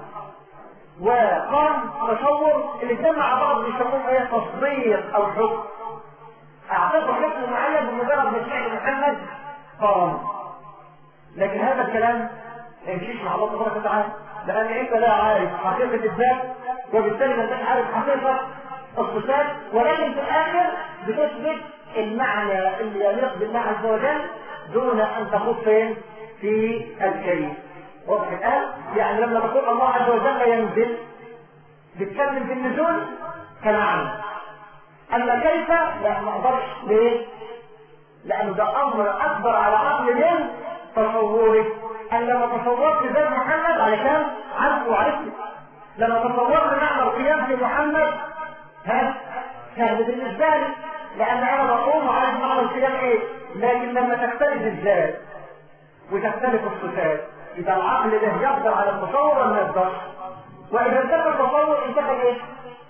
وقام تصور الاثنين مع بعض بيسموه ايه؟ تصديق او حكم اعطيته حكم معين بمجرد ما سمعت محمد قام لكن هذا الكلام ما يمشيش مع الله تبارك وتعالى لان انت لا عارف حقيقه الذات وبالتالي ما انتش عارف حقيقه الصفات ولكن في الاخر بتثبت المعنى اللي يليق بالله عز وجل دون ان تخوض فين في الكريم واضح الان يعني لما تقول الله عز وجل ينزل بتكلم في النزول كمعنى اما كيف لا ما اقدرش ليه لانه ده امر اكبر على عقل من تصورك ان لما تصورت ذات محمد علشان عارفه وعرفته لما تصورت معنى القيام في محمد ها سهل بالنسبه لي لان انا بقوم وعارف معنى القيام ايه لكن لما تختلف الذات وتختلف الصفات يبقى العقل ده يقدر على التصور ولا ما يقدرش واذا انتهى التصور انتهى ايه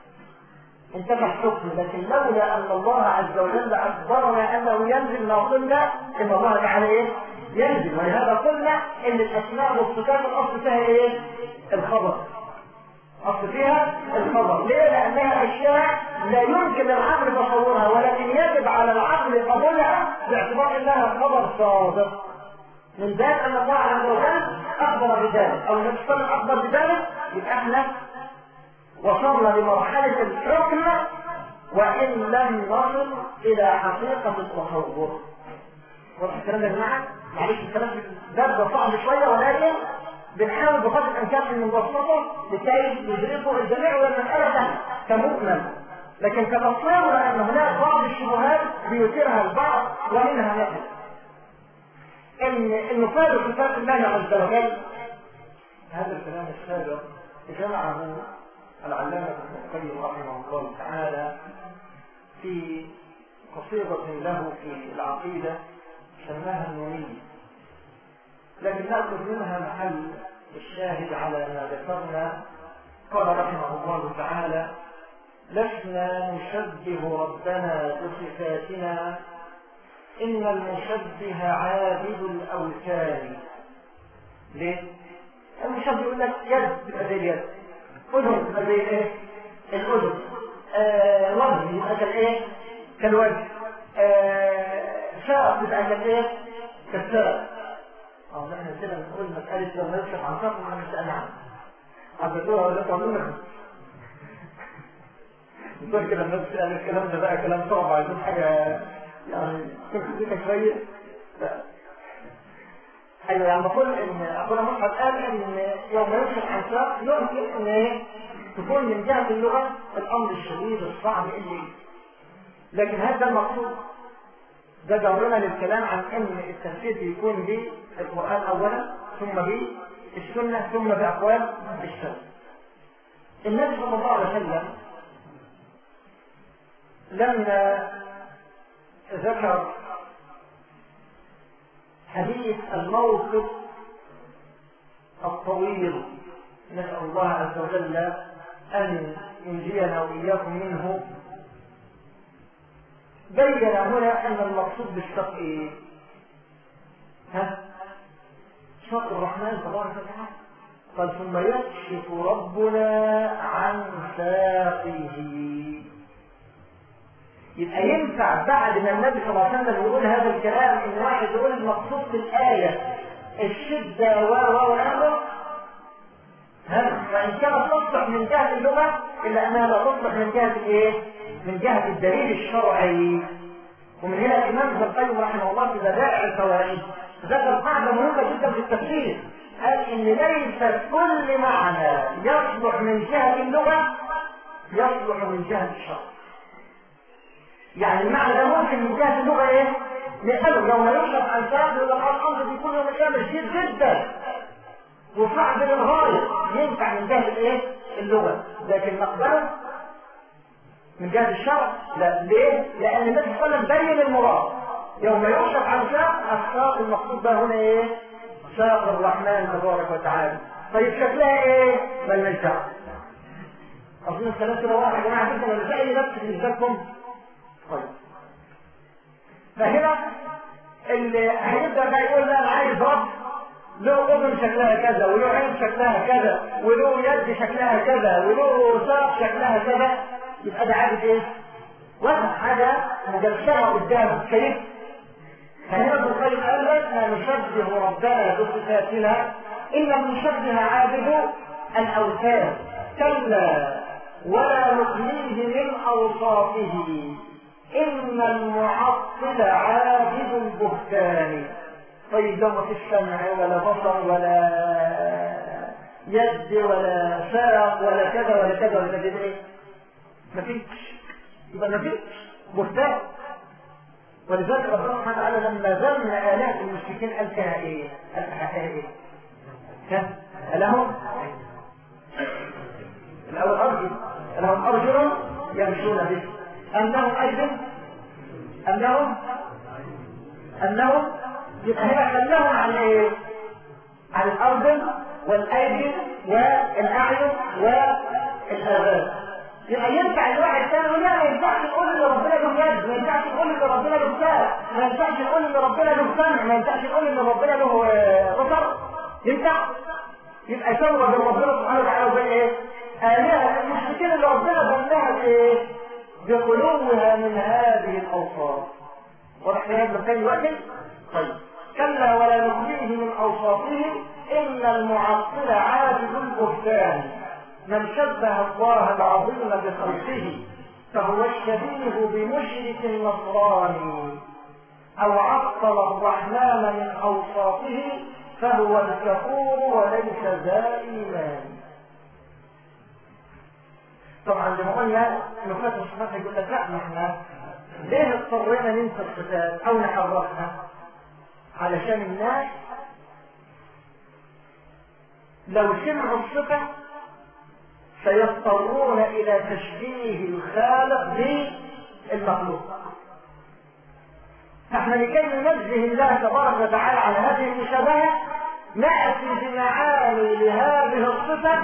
انتهى الحكم لكن لولا ان الله عز وجل اخبرنا انه ينزل ما قلنا ان الله تعالى ايه ينزل ولهذا قلنا ان الاسماء والصفات الاصل فيها ايه الخبر اصل فيها الخبر ليه لانها اشياء لا يمكن العقل تصورها ولكن يجب على العقل قبولها باعتبار انها خبر صادق من ذلك ان الله عز وجل اخبر بذلك او النبي صلى الله عليه وسلم اخبر بذلك يبقى احنا وصلنا لمرحله الحكم وان لم نصل الى حقيقه التصور واضح الكلام ده يا جماعه معلش الكلام ده صعب شويه ولكن بنحاول بقدر الامكان ان نبسطه لكي يدركه الجميع والمساله سهله كمجمل لكن كتصور ان هناك بعض الشبهات بيثيرها البعض ومنها مثل ان ان نفارق صفات الله عز وجل هذا الكلام السابق جمعه العلامة ابن القيم رحمه الله تعالى في قصيدة له في العقيدة سماها النونية لكن نأخذ منها محل الشاهد على ما ذكرنا قال رحمه الله تعالى لسنا نشبه ربنا بصفاتنا إن المشبه عابد الأوثان ليه؟ المشبه يقول لك يد تبقى زي اليد أذن تبقى زي الايه؟ الأذن آه وجه يبقى كالإيه؟ كالوجه آه شعر تبقى كالإيه؟ كالسرق اه نحن كده بنقول مسألة لما يكشف عن شخص ما مش عنها حطيتوها ولا تعملونها نقول كده الناس قال الكلام ده بقى كلام صعب عايزين حاجة يعني تكون شوية لا ايوه يعني بقول ان اخونا مصعب قال ان يوم يكشف عن شخص يمكن ان تكون من جهة اللغة الامر الشديد الصعب اللي لكن هذا المقصود ده دورنا للكلام عن ان التفسير بيكون بالقرآن اولا ثم بالسنة ثم باقوال السلف النبي صلى الله عليه وسلم لما ذكر حديث الموقف الطويل نسأل الله عز وجل أن ينجينا وإياكم منه بين هنا أن المقصود بالشق إيه؟ ها؟ شق الرحمن تبارك وتعالى قال ثم يكشف ربنا عن ساقه يبقى ينفع بعد ما النبي صلى الله عليه وسلم يقول هذا الكلام ان واحد يقول المقصود في الآية الشدة و و والأمر وإن كانت تصلح من جهة اللغة إلا أنها لا تصلح من جهة الإيه؟ من جهة الدليل الشرعي ومن هنا الإمام ابن القيم رحمه الله في بدائع الفوائد ذكر قاعدة مهمة جدا في التفسير قال إن ليس كل معنى يصلح من جهة اللغة يصلح من جهة الشرع يعني المعنى ده ممكن من جهة اللغة إيه؟ نقبله لو ما يشرح عن ذلك يقول لك الأمر بيكون يوم القيامة شديد جدا وصعب للغاية ينفع من جهة الايه اللغة لكن نقبله من جهة الشرع لا ليه لان النبي صلى الله عليه وسلم بين المراد يوم يكشف عن ساق الساق المقصود ده هنا ايه ساق الرحمن تبارك وتعالى طيب شكلها ايه بل من شاء اظن الكلام كده واضح يا جماعه جدا ولا زي نفس بالنسبه لكم طيب فهنا اللي هيبدا بقى يقول لا انا عايز رب له اذن شكلها كذا وله عين شكلها كذا وله يد شكلها كذا وله ساق شكلها كذا يبقى ده عارف ايه وهم حاجه مجسمه قدامه شايف فهنا ابن القيم قال لسنا نشبه ربنا بصفاتنا ان لم نشبه عابد الاوثان كلا ولا نخليه من اوصافه ان المعطل عابد البهتان طيب لو ما فيش سمع ولا بصر ولا يد ولا ساق ولا كذا ولا كذا ولا كذا ايه ما فيش يبقى ما فيش بهتان ولذلك ربنا سبحانه وتعالى لما ذم آلات المشركين قال فيها ايه؟ قال فيها ايه؟ كم؟ لهم الأول أرجل لهم أرجل يمشون به أنهم أيضا أنهم أنهم يبقى هنا خلاهم عن ايه؟ عن الأرض والأيدي والأعين والآذان يبقى ينفع الواحد تاني يقول لا ما ينفعش نقول ان ربنا له يد ما ينفعش نقول ان ربنا له ساق ما ينفعش نقول ان ربنا له سمع ما ينفعش نقول ان ربنا له بصر ينفع يبقى سوى بين ربنا سبحانه وتعالى وبين ايه؟ آلهة المشركين اللي ربنا بناها بايه؟ بخلوها من هذه الأوصاف واضح في هذا المكان دلوقتي؟ طيب كلا ولا نخليه من أوصافه إن المعطل عابد البهتان من شبه الله العظيم بخلقه فهو الشبيه بمشرك نصراني أو عطل الرحمن من أوصافه فهو الكفور وليس ذا إيمان طبعا لما قلنا نفات الصفات يقول لك لا احنا ليه اضطرينا ننسى الصفات او نحرفها علشان الناس لو سمعوا الصفة سيضطرون إلى تشبيه الخالق بالمخلوق فاحنا لكي ننزه الله تبارك وتعالى على هذه المشابهة نأتي بمعاني لهذه الصفة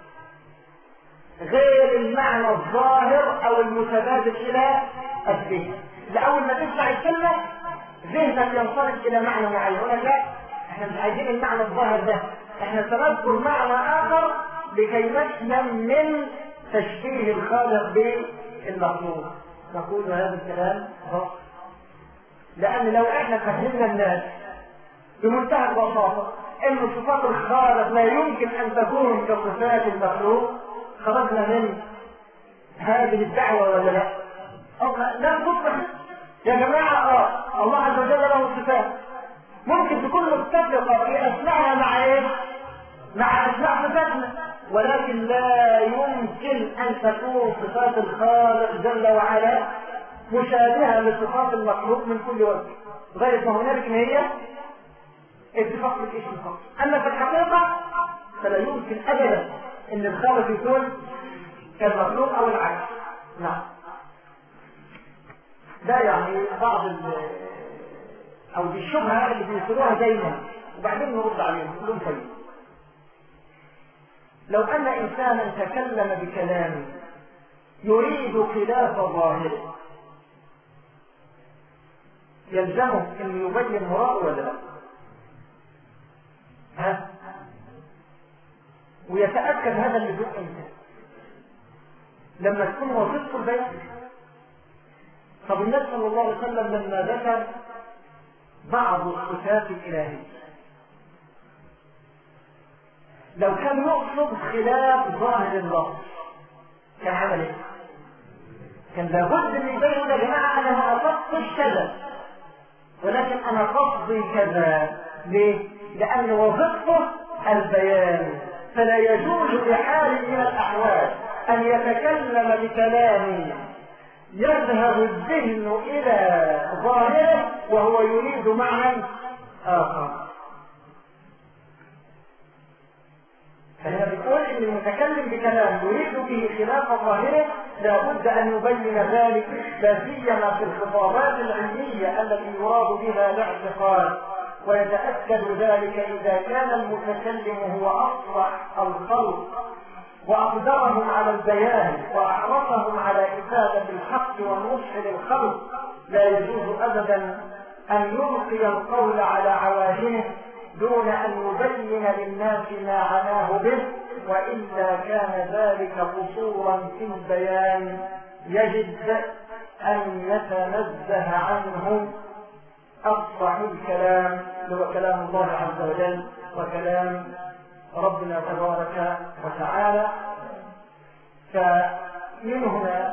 غير المعنى الظاهر أو المتبادل إلى الذهن لأول ما تسمع الكلمة ذهنك ينصرف إلى معنى معين يقول لك لا احنا مش عايزين المعنى الظاهر ده احنا سنذكر معنى آخر لكي نسلم من تشبيه الخالق بالمخلوق نقول هذا الكلام غلط لأن لو احنا فهمنا الناس بمنتهى البساطة ان صفات الخالق لا يمكن ان تكون كصفات المخلوق خرجنا من هذه الدعوة ولا لا؟ لا تصبح يا جماعة اه الله عز وجل له صفات ممكن تكون متفقة في اسمائها مع ايه؟ مع اسماء صفاتنا ولكن لا يمكن ان تكون صفات الخالق جل وعلا مشابهة لصفات المخلوق من كل وجه غير ما هنالك ان هي اتفاق في الاسم فقط اما في الحقيقة فلا يمكن ابدا ان الخالق يكون كالمخلوق او العكس نعم ده يعني بعض ال او دي الشبهه اللي بيصيروها دايما وبعدين نرد عليهم نقول لهم طيب لو ان انسانا تكلم بكلام يريد خلاف ظاهره يلزمه ان يبين مراده ولا لا ها ويتاكد هذا اللزوم امتى لما تكون وظيفته البيان طب النبي صلى الله عليه وسلم لما ذكر بعض الصفات الالهيه لو كان يقصد خلاف ظاهر اللفظ كان عمل ايه؟ كان لابد ان يبين يا جماعه انا ما قصدتش كذا ولكن انا قصدي كذا ليه؟ لان وظيفته البيان فلا يجوز بحال من الاحوال ان يتكلم بكلام يذهب الذهن الى ظاهره وهو يريد معنى اخر فهنا بيقول ان المتكلم بكلام يريد به خلاف ظاهره لابد ان يبين ذلك لا سيما في الخطابات العلميه التي يراد بها الاعتقاد ويتاكد ذلك اذا كان المتكلم هو اصلح الخلق واقدرهم على البيان واحرصهم على افاده الحق والنصح للخلق لا يجوز ابدا ان يلقي القول على عواهنه دون أن يبين للناس ما عناه به وإلا كان ذلك قصورا في البيان يجب أن يتنزه عنه أفصح الكلام هو كلام الله عز وجل وكلام ربنا تبارك وتعالى فمن هنا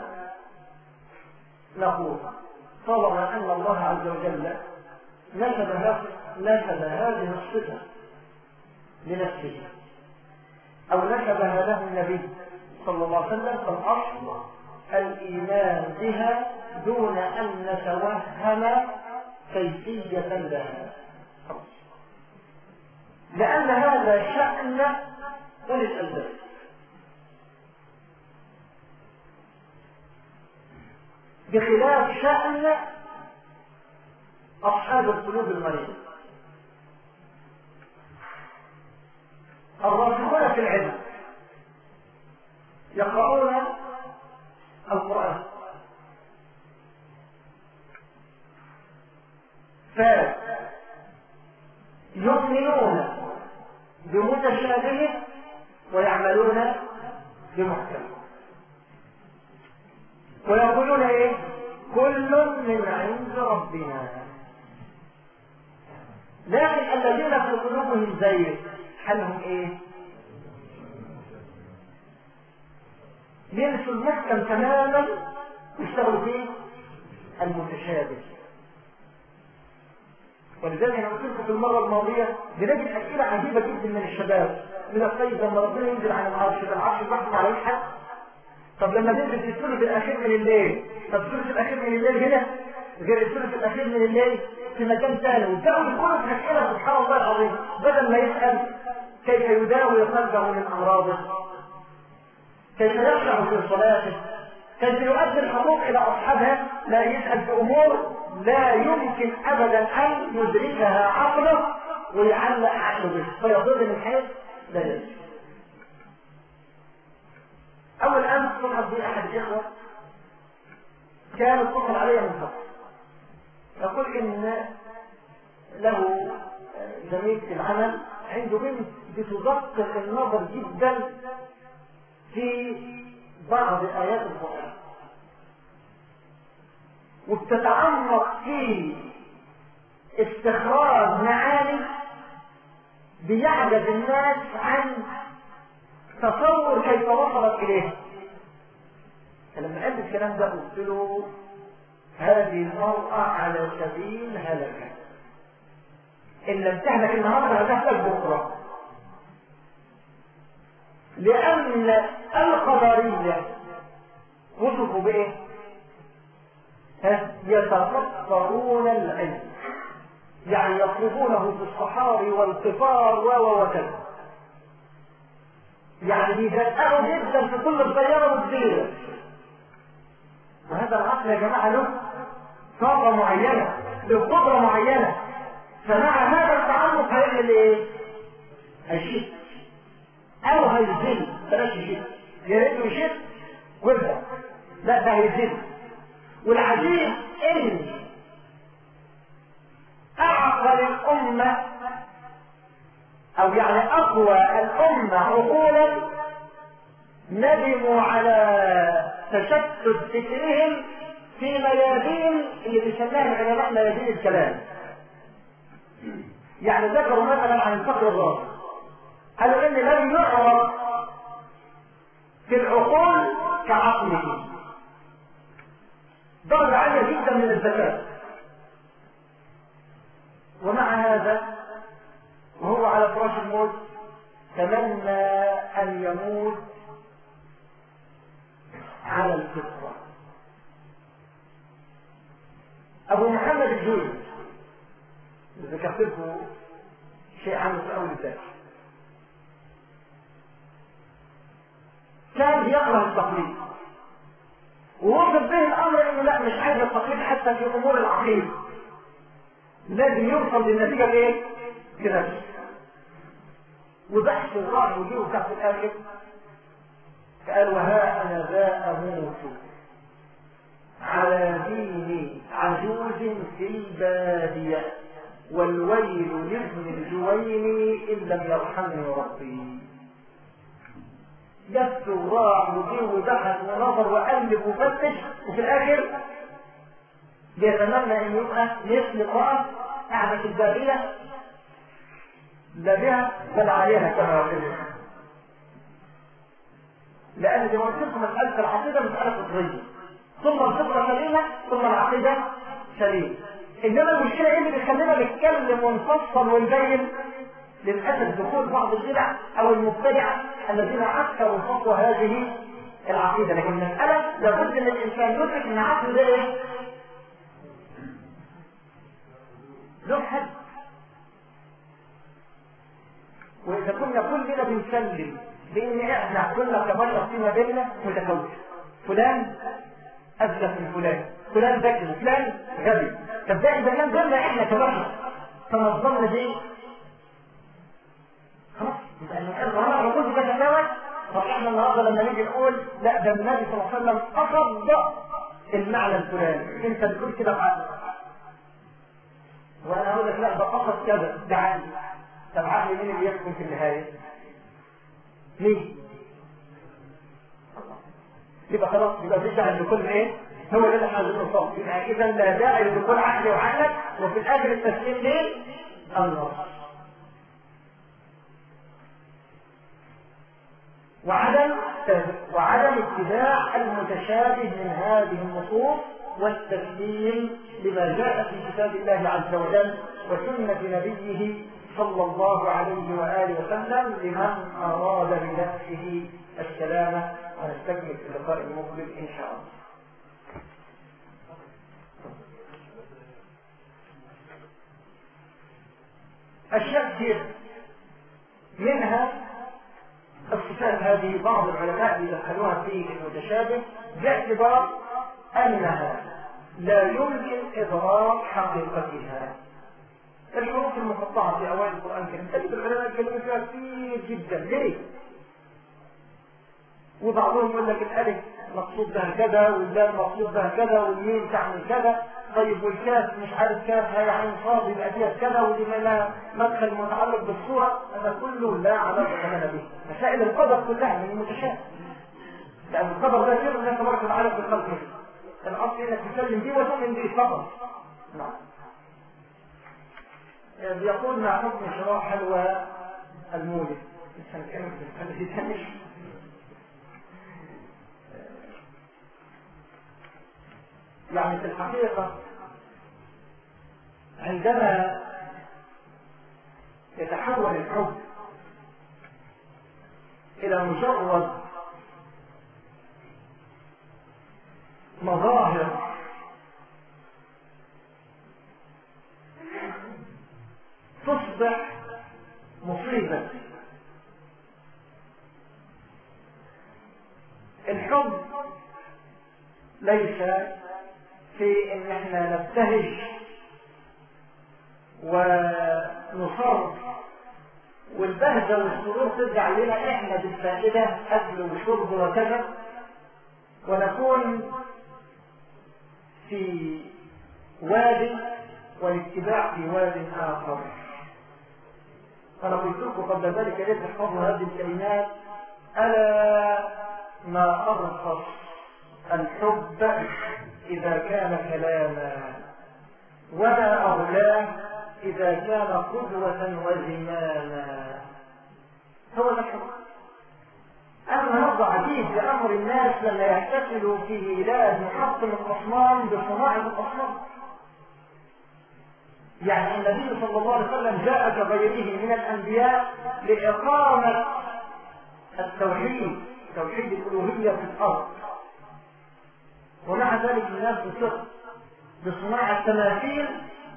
نقول طالما أن الله عز وجل نسب نسب هذه الصفة لنفسه أو نسبها له النبي صلى الله عليه وسلم فالأصل الإيمان بها دون أن نتوهم كيفية لها لأن هذا شأن أولي الألباب بخلاف شأن أصحاب القلوب المريضة الراسخون في العلم يقرؤون القرآن فيؤمنون بمتشابه ويعملون بمحكم ويقولون ايه كل من عند ربنا لكن الذين في قلوبهم زيغ حالهم ايه ينسوا المحكم تماما يشتغلوا فيه المتشابه ولذلك انا قلت لكم في المره الماضيه بنجد اسئله عجيبه جدا من الشباب من الطيب لما ربنا ينزل عن العرش ده العرش بحث عليه حد طب لما ننزل في الثلث الاخير من الليل طب الثلث الاخير من الليل هنا غير الثلث الاخير من الليل في مكان ثاني وابداوا يقولوا في اسئله سبحان الله العظيم بدل ما يسال كيف يداوي قلبه من امراضه كيف يشرع في صلاته كيف يؤدي الحقوق الى اصحابها لا يسال في امور لا يمكن ابدا ان يدركها عقله ويعلق عقله به فيضل من حيث لا يدرك اول امس صلحت بي احد الاخوه كان اتصل علي من قبل يقول ان له زميل في العمل عنده بنت بتدقق النظر جدا في بعض ايات القران وبتتعمق في استخراج معاني بيعجز الناس عن تصور كيف وصلت إليه فلما قال الكلام ده قلت له هذه المرأة على سبيل هلكة إن لم تهلك النهارده هتهلك بكرة لأن القدرية وصفوا بإيه؟ يتفطرون العلم يعني يطلبونه في الصحاري والقفار و وكذا يعني بيدققوا جدا في كل الطيارة والسيرة وهذا العقل يا جماعة له طاقة معينة له قدرة معينة فمع هذا التعمق هيعمل ايه؟ هيشد او هيزل بلاش يشد يا ريته يشد ويرجع لا ده هيزل والعجيب ان اعقل الامه او يعني اقوى الامه عقولا ندموا على تشتت فكرهم في ميادين اللي بيسميها العلماء ميادين الكلام يعني ذكروا مثلا عن الفقر الرابع قالوا ان لم يعرف في العقول كعقله درجة عالية جدا من الذكاء ومع هذا وهو على فراش الموت تمنى ان يموت على الفطرة ابو محمد الجوزي ذكرت لكم شيء عنه في اول الدرس كان بيكره التقليد ووصل به الامر انه لا مش عايز التقليد حتى في امور العقيده لازم يوصل للنتيجه بايه؟ بنفسه وبحث وراح وجيه تحت الاخر قال وها انا ذا اموت على دين عجوز في الباديه والويل لابن الجوين ان لم يرحمني ربي لف وراح وجه وبحث ونظر وقلب وفتش وفي الاخر بيتمنى ان يبقى مثل امراه قاعده في الباديه لا بها بل عليها كما وجدت لان زي ما قلت لكم مساله العقيده مساله فطريه ثم الفطره سليمه ثم العقيده سليمه انما المشكله ايه اللي بيخلينا نتكلم ونفصل ونبين للاسف دخول بعض البدع او المبتدعه الذين عكروا خطوه هذه العقيده لكن المساله لابد ان الانسان يدرك ان عقله ده ايه؟ له حد واذا كنا كلنا بنسلم بان احنا كنا كبشر فيما بيننا متفاوت فلان اذكى من فلان فلان ذكي وفلان غبي طب ده اذا كان بيننا احنا كبشر تنظمنا دي خلاص يبقى الغرام الركوز تتفاوت طب احنا النهارده لما نيجي نقول لا ده النبي صلى الله عليه وسلم قصد المعنى الفلاني انت بتقول كده بعقلك وانا اقول لك لا ده قصد كذا ده عقلي طب عقلي مين اللي يحكم في النهايه؟ ليه؟ يبقى خلاص يبقى في داعي لكل ايه؟ هو ده اللي احنا عايزين نوصل يبقى اذا لا داعي لكل عقلي وعقلك وفي الاخر التسليم ليه؟ الله وعدم وعدم اتباع المتشابه من هذه النصوص والتسليم لما جاء في كتاب الله عز وجل وسنة نبيه صلى الله عليه وآله وسلم لمن أراد بنفسه السلامة ونستكمل في اللقاء المقبل إن شاء الله أشياء كثير منها الصفات هذه بعض العلماء يدخلوها في المتشابه باعتبار أنها لا يمكن إدراك حقيقتها الحروف المقطعة في أوائل القرآن الكريم تجد العلماء يتكلمون فيها كثير جدا ليه؟ وبعضهم يقول لك الألف مقصود بها كذا واللام مقصود بها كذا والميم تعمل كذا طيب والكاف مش عارف كاف هي عين صاد يبقى فيها كذا ودي لها مدخل متعلق بالصورة هذا كله لا علاقة لنا به مسائل القدر كلها من المتشابه لأن القدر ده شيء الله تبارك وتعالى في خلقه الأصل إنك تسلم به وتؤمن به فقط نعم بيقول مع حكم شراء حلوى المولد مش هنكمل في الحديث يعني في الحقيقة عندما يتحول الحب إلى مجرد مظاهر تصبح مصيبة الحب ليس في ان احنا نبتهج ونصر والبهجة والسرور ترجع لنا احنا بالفائدة اكل وشرب وكذا ونكون في وادي والاتباع في واد اخر انا قلت لكم قبل ذلك ليس تحفظوا هذه الكلمات الا ما ارخص الحب اذا كان كلاما وما اغلاه اذا كان قدوه وزماما هو ده الحب أما نبض عجيب لأمر الناس لما يحتفلوا في ميلاد محطم الأصنام بصناعة الأصنام يعني النبي صلى الله عليه وسلم جاء كغيره من الأنبياء لإقامة التوحيد توحيد الألوهية في الأرض ومع ذلك الناس بصدق بصناعة تماثيل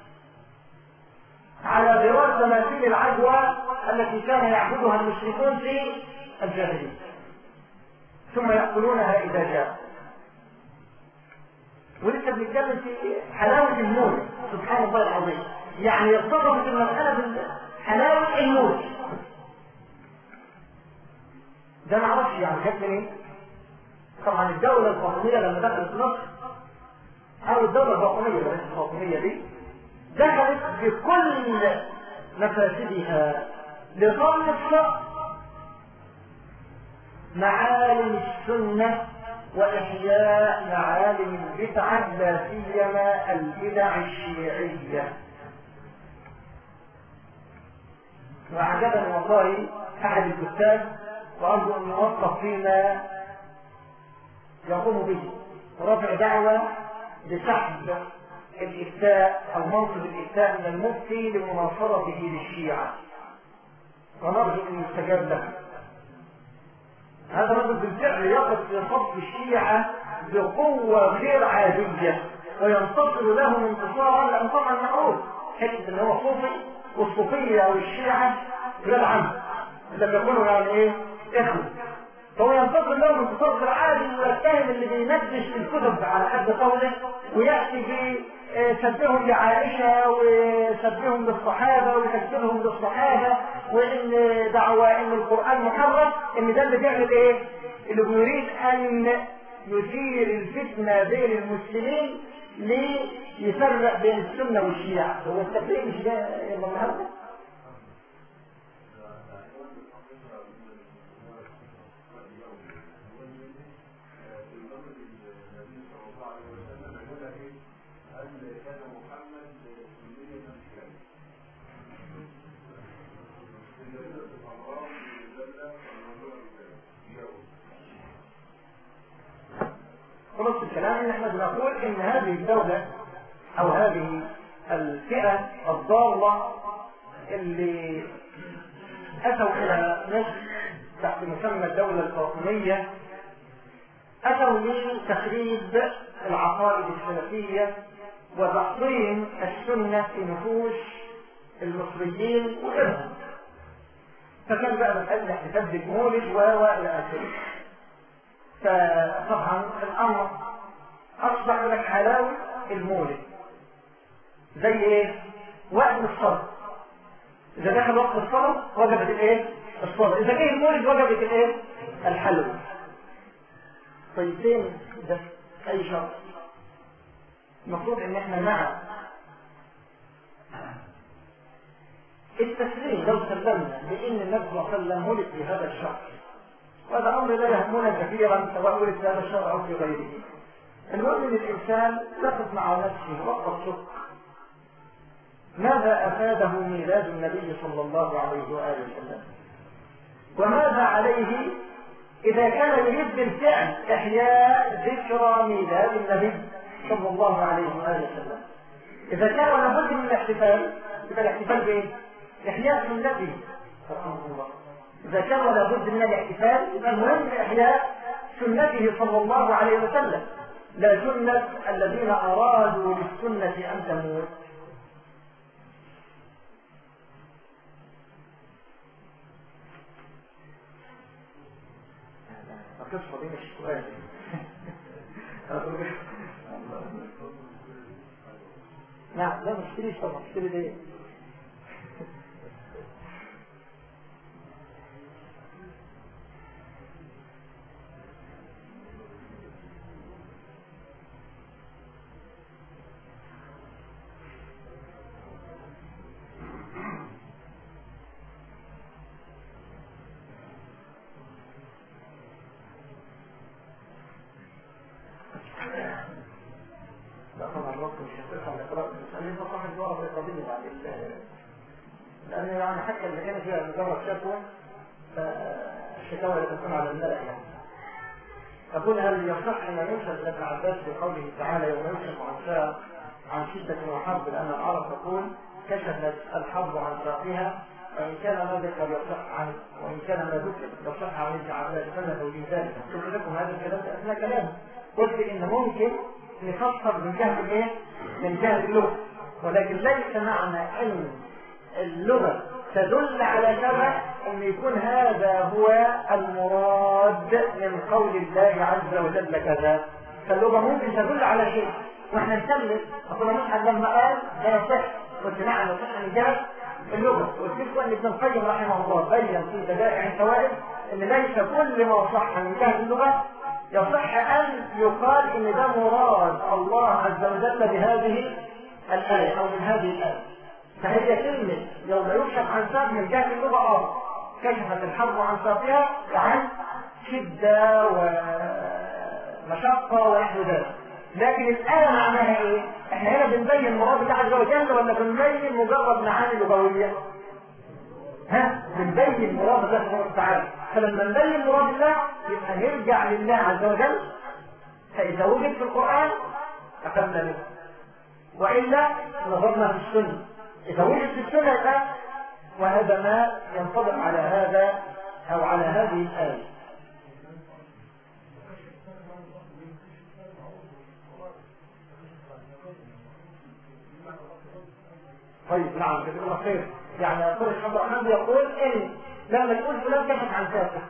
على غرار تماثيل العجوة التي كان يعبدها المشركون في الجاهلية ثم يأكلونها إذا جاء ولسه بنتكلم في حلاوة الموت سبحان الله العظيم يعني ارتبطت المسألة بحلاوة الموت ده ما اعرفش يعني جت منين طبعا الدولة الفاطمية لما دخلت مصر او الدولة الفاطمية بلاش الفاطمية دي دخلت بكل مفاسدها لغمس معالم السنة وإحياء معالم البدعة لا سيما البدع الشيعية وعجبني والله أحد الكتاب وأرجو أن يوقف فيما يقوم به رفع دعوة بسحب الإفتاء أو منصب الإفتاء من المفتي لمناصرته للشيعة ونرجو أن يستجاب له هذا الرجل بالفعل يقف في صف الشيعة بقوة غير عادية وينتصر لهم انتصارا لأن طبعا معروف حتة ان هو صوفي والصوفية والشيعة غير عنه لما يكونوا يعني ايه اخوة فهو ينتصر لهم انتصار غير عادي ويتهم اللي بينجش الكتب على حد قوله ويأتي بسبهم لعائشة وسبهم للصحابة ويكسرهم للصحابة وان دعوى ان القرآن محرم ان ده اللي بيعمل ايه اللي بيريد ان يثير الفتنة بين المسلمين ليفرق بين السنة والشيعة هو التفريق مش ده النهارده خلاص الكلام ان احنا بنقول ان هذه الدولة او هذه الفئة الضالة اللي اتوا الى مصر تحت مسمى الدولة الفاطمية اتوا لتخريب العقائد السلفية وتحطيم السنة في نفوس المصريين وغيرهم فكان بقى مسألة احتفال بالمولد و الى اخره فطبعا الامر اصبح لك حلاوة المولد زي ايه وقت الصلاة اذا دخل وقت الصلاة وجبت الايه الصلاة اذا جه المولد وجبت الايه الحلوى طيب فين ده اي شرط المفروض ان احنا مع التسليم لو سلمنا بان النبي صلى الله عليه وسلم ولد في هذا الشهر وهذا امر لا يهمنا كثيرا سواء ولد في هذا الشهر او في غيره المهم ان الانسان يقف مع نفسه وقت الصدق ماذا أفاده ميلاد النبي صلى الله عليه وآله وسلم وماذا عليه إذا كان يريد بالفعل إحياء ذكرى ميلاد النبي صلى الله عليه وآله وسلم إذا كان لابد من الاحتفال يبقى الاحتفال بإيه؟ إحياء سنته رحمه الله إذا كان لابد من الاحتفال يبقى المهم إحياء سنته صلى الله عليه وسلم لا سنة الذين أرادوا للسنة أن تموت القصة دي مش سؤال نعم لا مش تريش طبعا مش تريد ايه لأن يعني حتى إذا كان فيها مجرد شكوى فالشكاوى لا تكون على الملأ يعني أقول هل يصح أن ينسب ابن عباس في قوله تعالى يوم يكشف عن ساق عن شدة وحرب لأن العرب تقول كشفت الحرب عن ساقها وإن كان ما ذكر يصح عنه وإن كان ما ذكر يصح عن ابن عباس فلا توجيه ذلك قلت لكم هذا الكلام أثناء كلام قلت إن ممكن نفسر من جهة الإيه؟ من جهة اللغة ولكن ليس معنى أن اللغة تدل على كذا أن يكون هذا هو المراد من قول الله عز وجل كذا فاللغة ممكن تدل على شيء واحنا نسلم أقول مسعد لما قال لا يصح قلت نعم يصح من جهة اللغة قلت لكم أن ابن القيم رحمه الله بين في بدائع الفوائد أن ليس كل ما صح من جهة اللغة يصح أن يقال أن ده مراد الله عز وجل بهذه الآية أو من هذه الآية فهي كلمة يوم يكشف عن ساق من جهة اللغة آه كشفت الحرب عن ساقها عن شدة ومشقة ونحو ذلك لكن الآية معناها إيه؟ إحنا هنا بنبين مراد الله عز وجل ولا بنبين مجرد معاني لغوية؟ ها؟ بنبين مراد الله سبحانه وتعالى فلما نبين مراد الله يبقى نرجع لله عز وجل فإذا وجد في القرآن أخذنا منه وإلا نظرنا في السنة إذا وجد في السنة يبقى وهذا ما ينطبق على هذا أو على هذه الآية طيب نعم جزاك الله خير يعني يقول الشيخ الرحمن يقول ان لما تقول فلان كشف عن كافه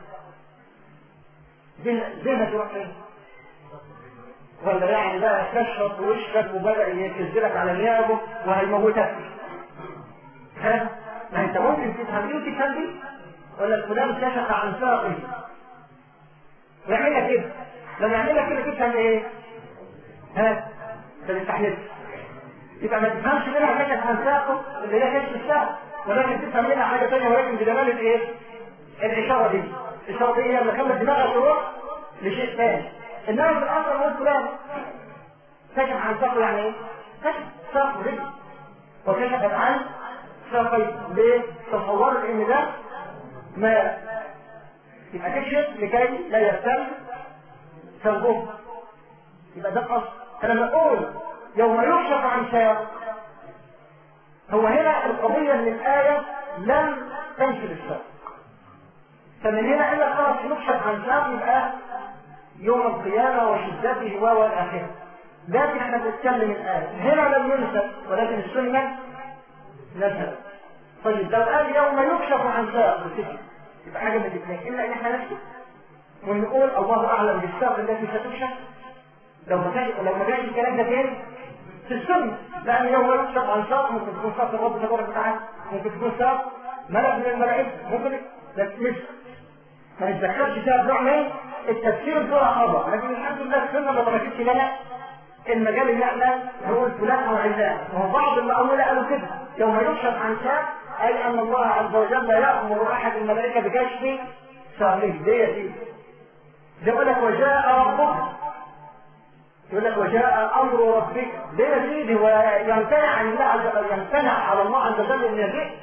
ذهنك يروح فين؟ ولا يعني بقى كشفت وشك وبدا يكذلك على نيابه وهيموتك ها؟ ما انت ممكن تفهم دي وتفهم دي ولا فلان كشف عن ساقه يعمل لك كده لما يعمل لك كده تفهم ايه؟ ها؟ ده التحليل يبقى ما تفهمش منها كشف عن ساقه اللي هي كشف الساق ولكن تفهم منها حاجه ثانيه ولكن بدلاله الايه؟ الاشاره دي الاشاره دي هي اللي خلت دماغك تروح لشيء ثاني انما في الاصل نقول فلان كشف عن ساقه يعني ايه؟ كشف ساقه رجل وكشفت عن ساقي ليه؟ تصوروا ان ده ما يبقى كشف لكي لا يرتل ثوبه يبقى ده قصد فلما اقول يوم يكشف عن ساق هو هنا القضية ان الآية لم تنشر الساق فمن هنا إلا خلاص يكشف عن ساق يبقى يوم القيامة وشدته و والآخرة لكن احنا بنتكلم الآية هنا لم ينسب ولكن السنة نسب طيب لو قال يوم يكشف عن ساق وتكشف يبقى حاجة من الاثنين إلا إن احنا نكشف ونقول الله أعلم بالساق التي ستكشف لو ما كان لو ما كانش الكلام ده فين؟ في السنة لأن يوم يكشف عن ساق ممكن تكون ساق الرب تبارك وتعالى ممكن تكون ساق ملك من الملائكة ممكن لكن مش ما نتذكرش فيها نوع من التفسير بصورة خطأ لكن الحمد لله السنة ما تركتش لنا المجال اللي احنا نقول فلان او علان وهو بعض المؤولة قالوا كده يوم يكشف عن ساق أي أن الله عز وجل يأمر أحد الملائكة بكشف ساقه ليه دي؟ يقول لك وجاء ربك يقول لك وجاء امر ربك ليه يا سيدي ويمتنع عن الله عز وجل يمتنع على الله عز وجل ان يجيء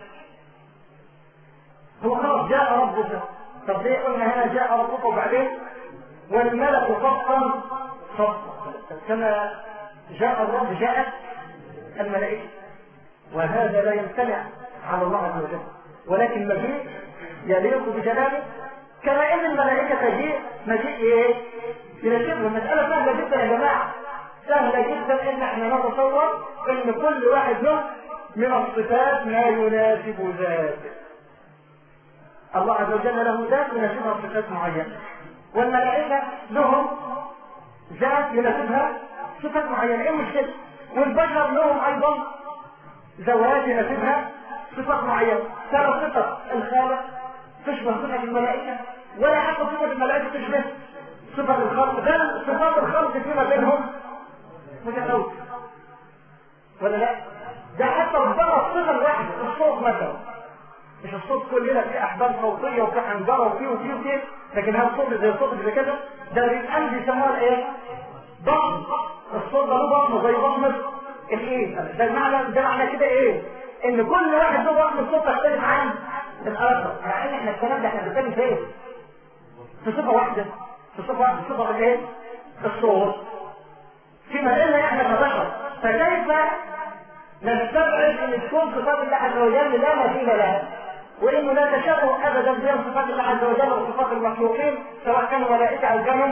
هو خلاص جاء ربك طب ليه قلنا هنا جاء ربك وبعدين والملك صفا صفا كما جاء الرب جاءت الملائكه وهذا لا يمتنع على الله عز وجل ولكن مجيء يليق بجلاله كما ان الملائكه تجيء مجيء ايه يناسبه المساله سهله جدا يا جماعه سهله جدا ان احنا نتصور ان كل واحد له من الصفات ما يناسب ذاته الله عز وجل له ذات يناسبها صفات معينه والملائكه لهم ذات يناسبها صفات معينه ايه المشكله والبشر لهم ايضا ذوات يناسبها صفات معينه ترى صفه الخالق تشبه صفه الملائكه ولا حتى صفه الملائكه تشبه صفه الخلق بل صفات الخلق فيما بينهم متفاوته ولا لا ده حتى ربما الصفه الواحده الصوت مثلا مش الصوت كلنا فيه احبال صوتيه وفي حنجره وفيه وفيه وفيه لكن هذا الصوت زي الصوت زي كده ده بيتقال بيسموها الايه؟ ضخم الصوت ده له ضخم زي ضخمه الايه؟ ده معنى ده معنى كده ايه؟ ان كل واحد له ضخم الصوت يختلف عن الاخر يعني احنا الكلام ده احنا بنتكلم في ايه؟ في صفه واحده في صفه واحده صفه الايه؟ الصوت في مجالنا احنا كبشر فكيف نستبعد ان تكون صفات الله عز وجل لا مثيل لها وانه لا تشابه ابدا بين صفات الله عز وجل وصفات المخلوقين سواء كانوا ملائكه او كانوا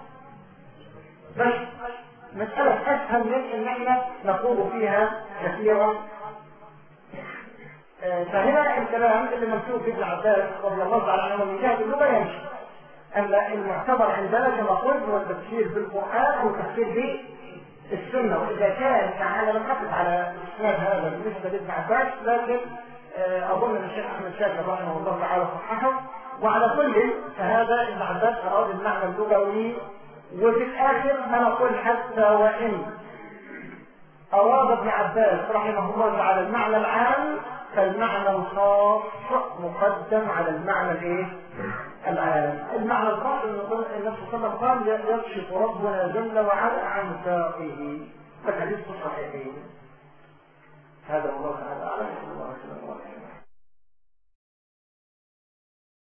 بس مسألة أسهل من إن احنا نقول فيها كثيرا فهنا الكلام اللي مكتوب في ابن عباس رضي الله تعالى عنه من جهة اللغة يمشي أما المعتبر عندنا كما قلت هو التفسير بالقرآن والتفسير بالسنة وإذا كان يعني أنا لم أقف على إسناد هذا بالنسبة لابن عباس لكن أظن أن الشيخ أحمد شاكر رحمه الله تعالى صححه وعلى كل فهذا ابن عباس أراد المعنى اللغوي وفي الآخر هنقول حتى وإن أراد ابن عباس رحمه الله تعالى المعنى العام فالمعنى الخاص مقدم على المعنى الايه؟ العام. المعنى الخاص ان النبي صلى الله عليه وسلم قال يكشف ربنا جل وعلا عن ساقه. فالحديث في الصحيحين. هذا الله تعالى اعلم صلى الله عليه وسلم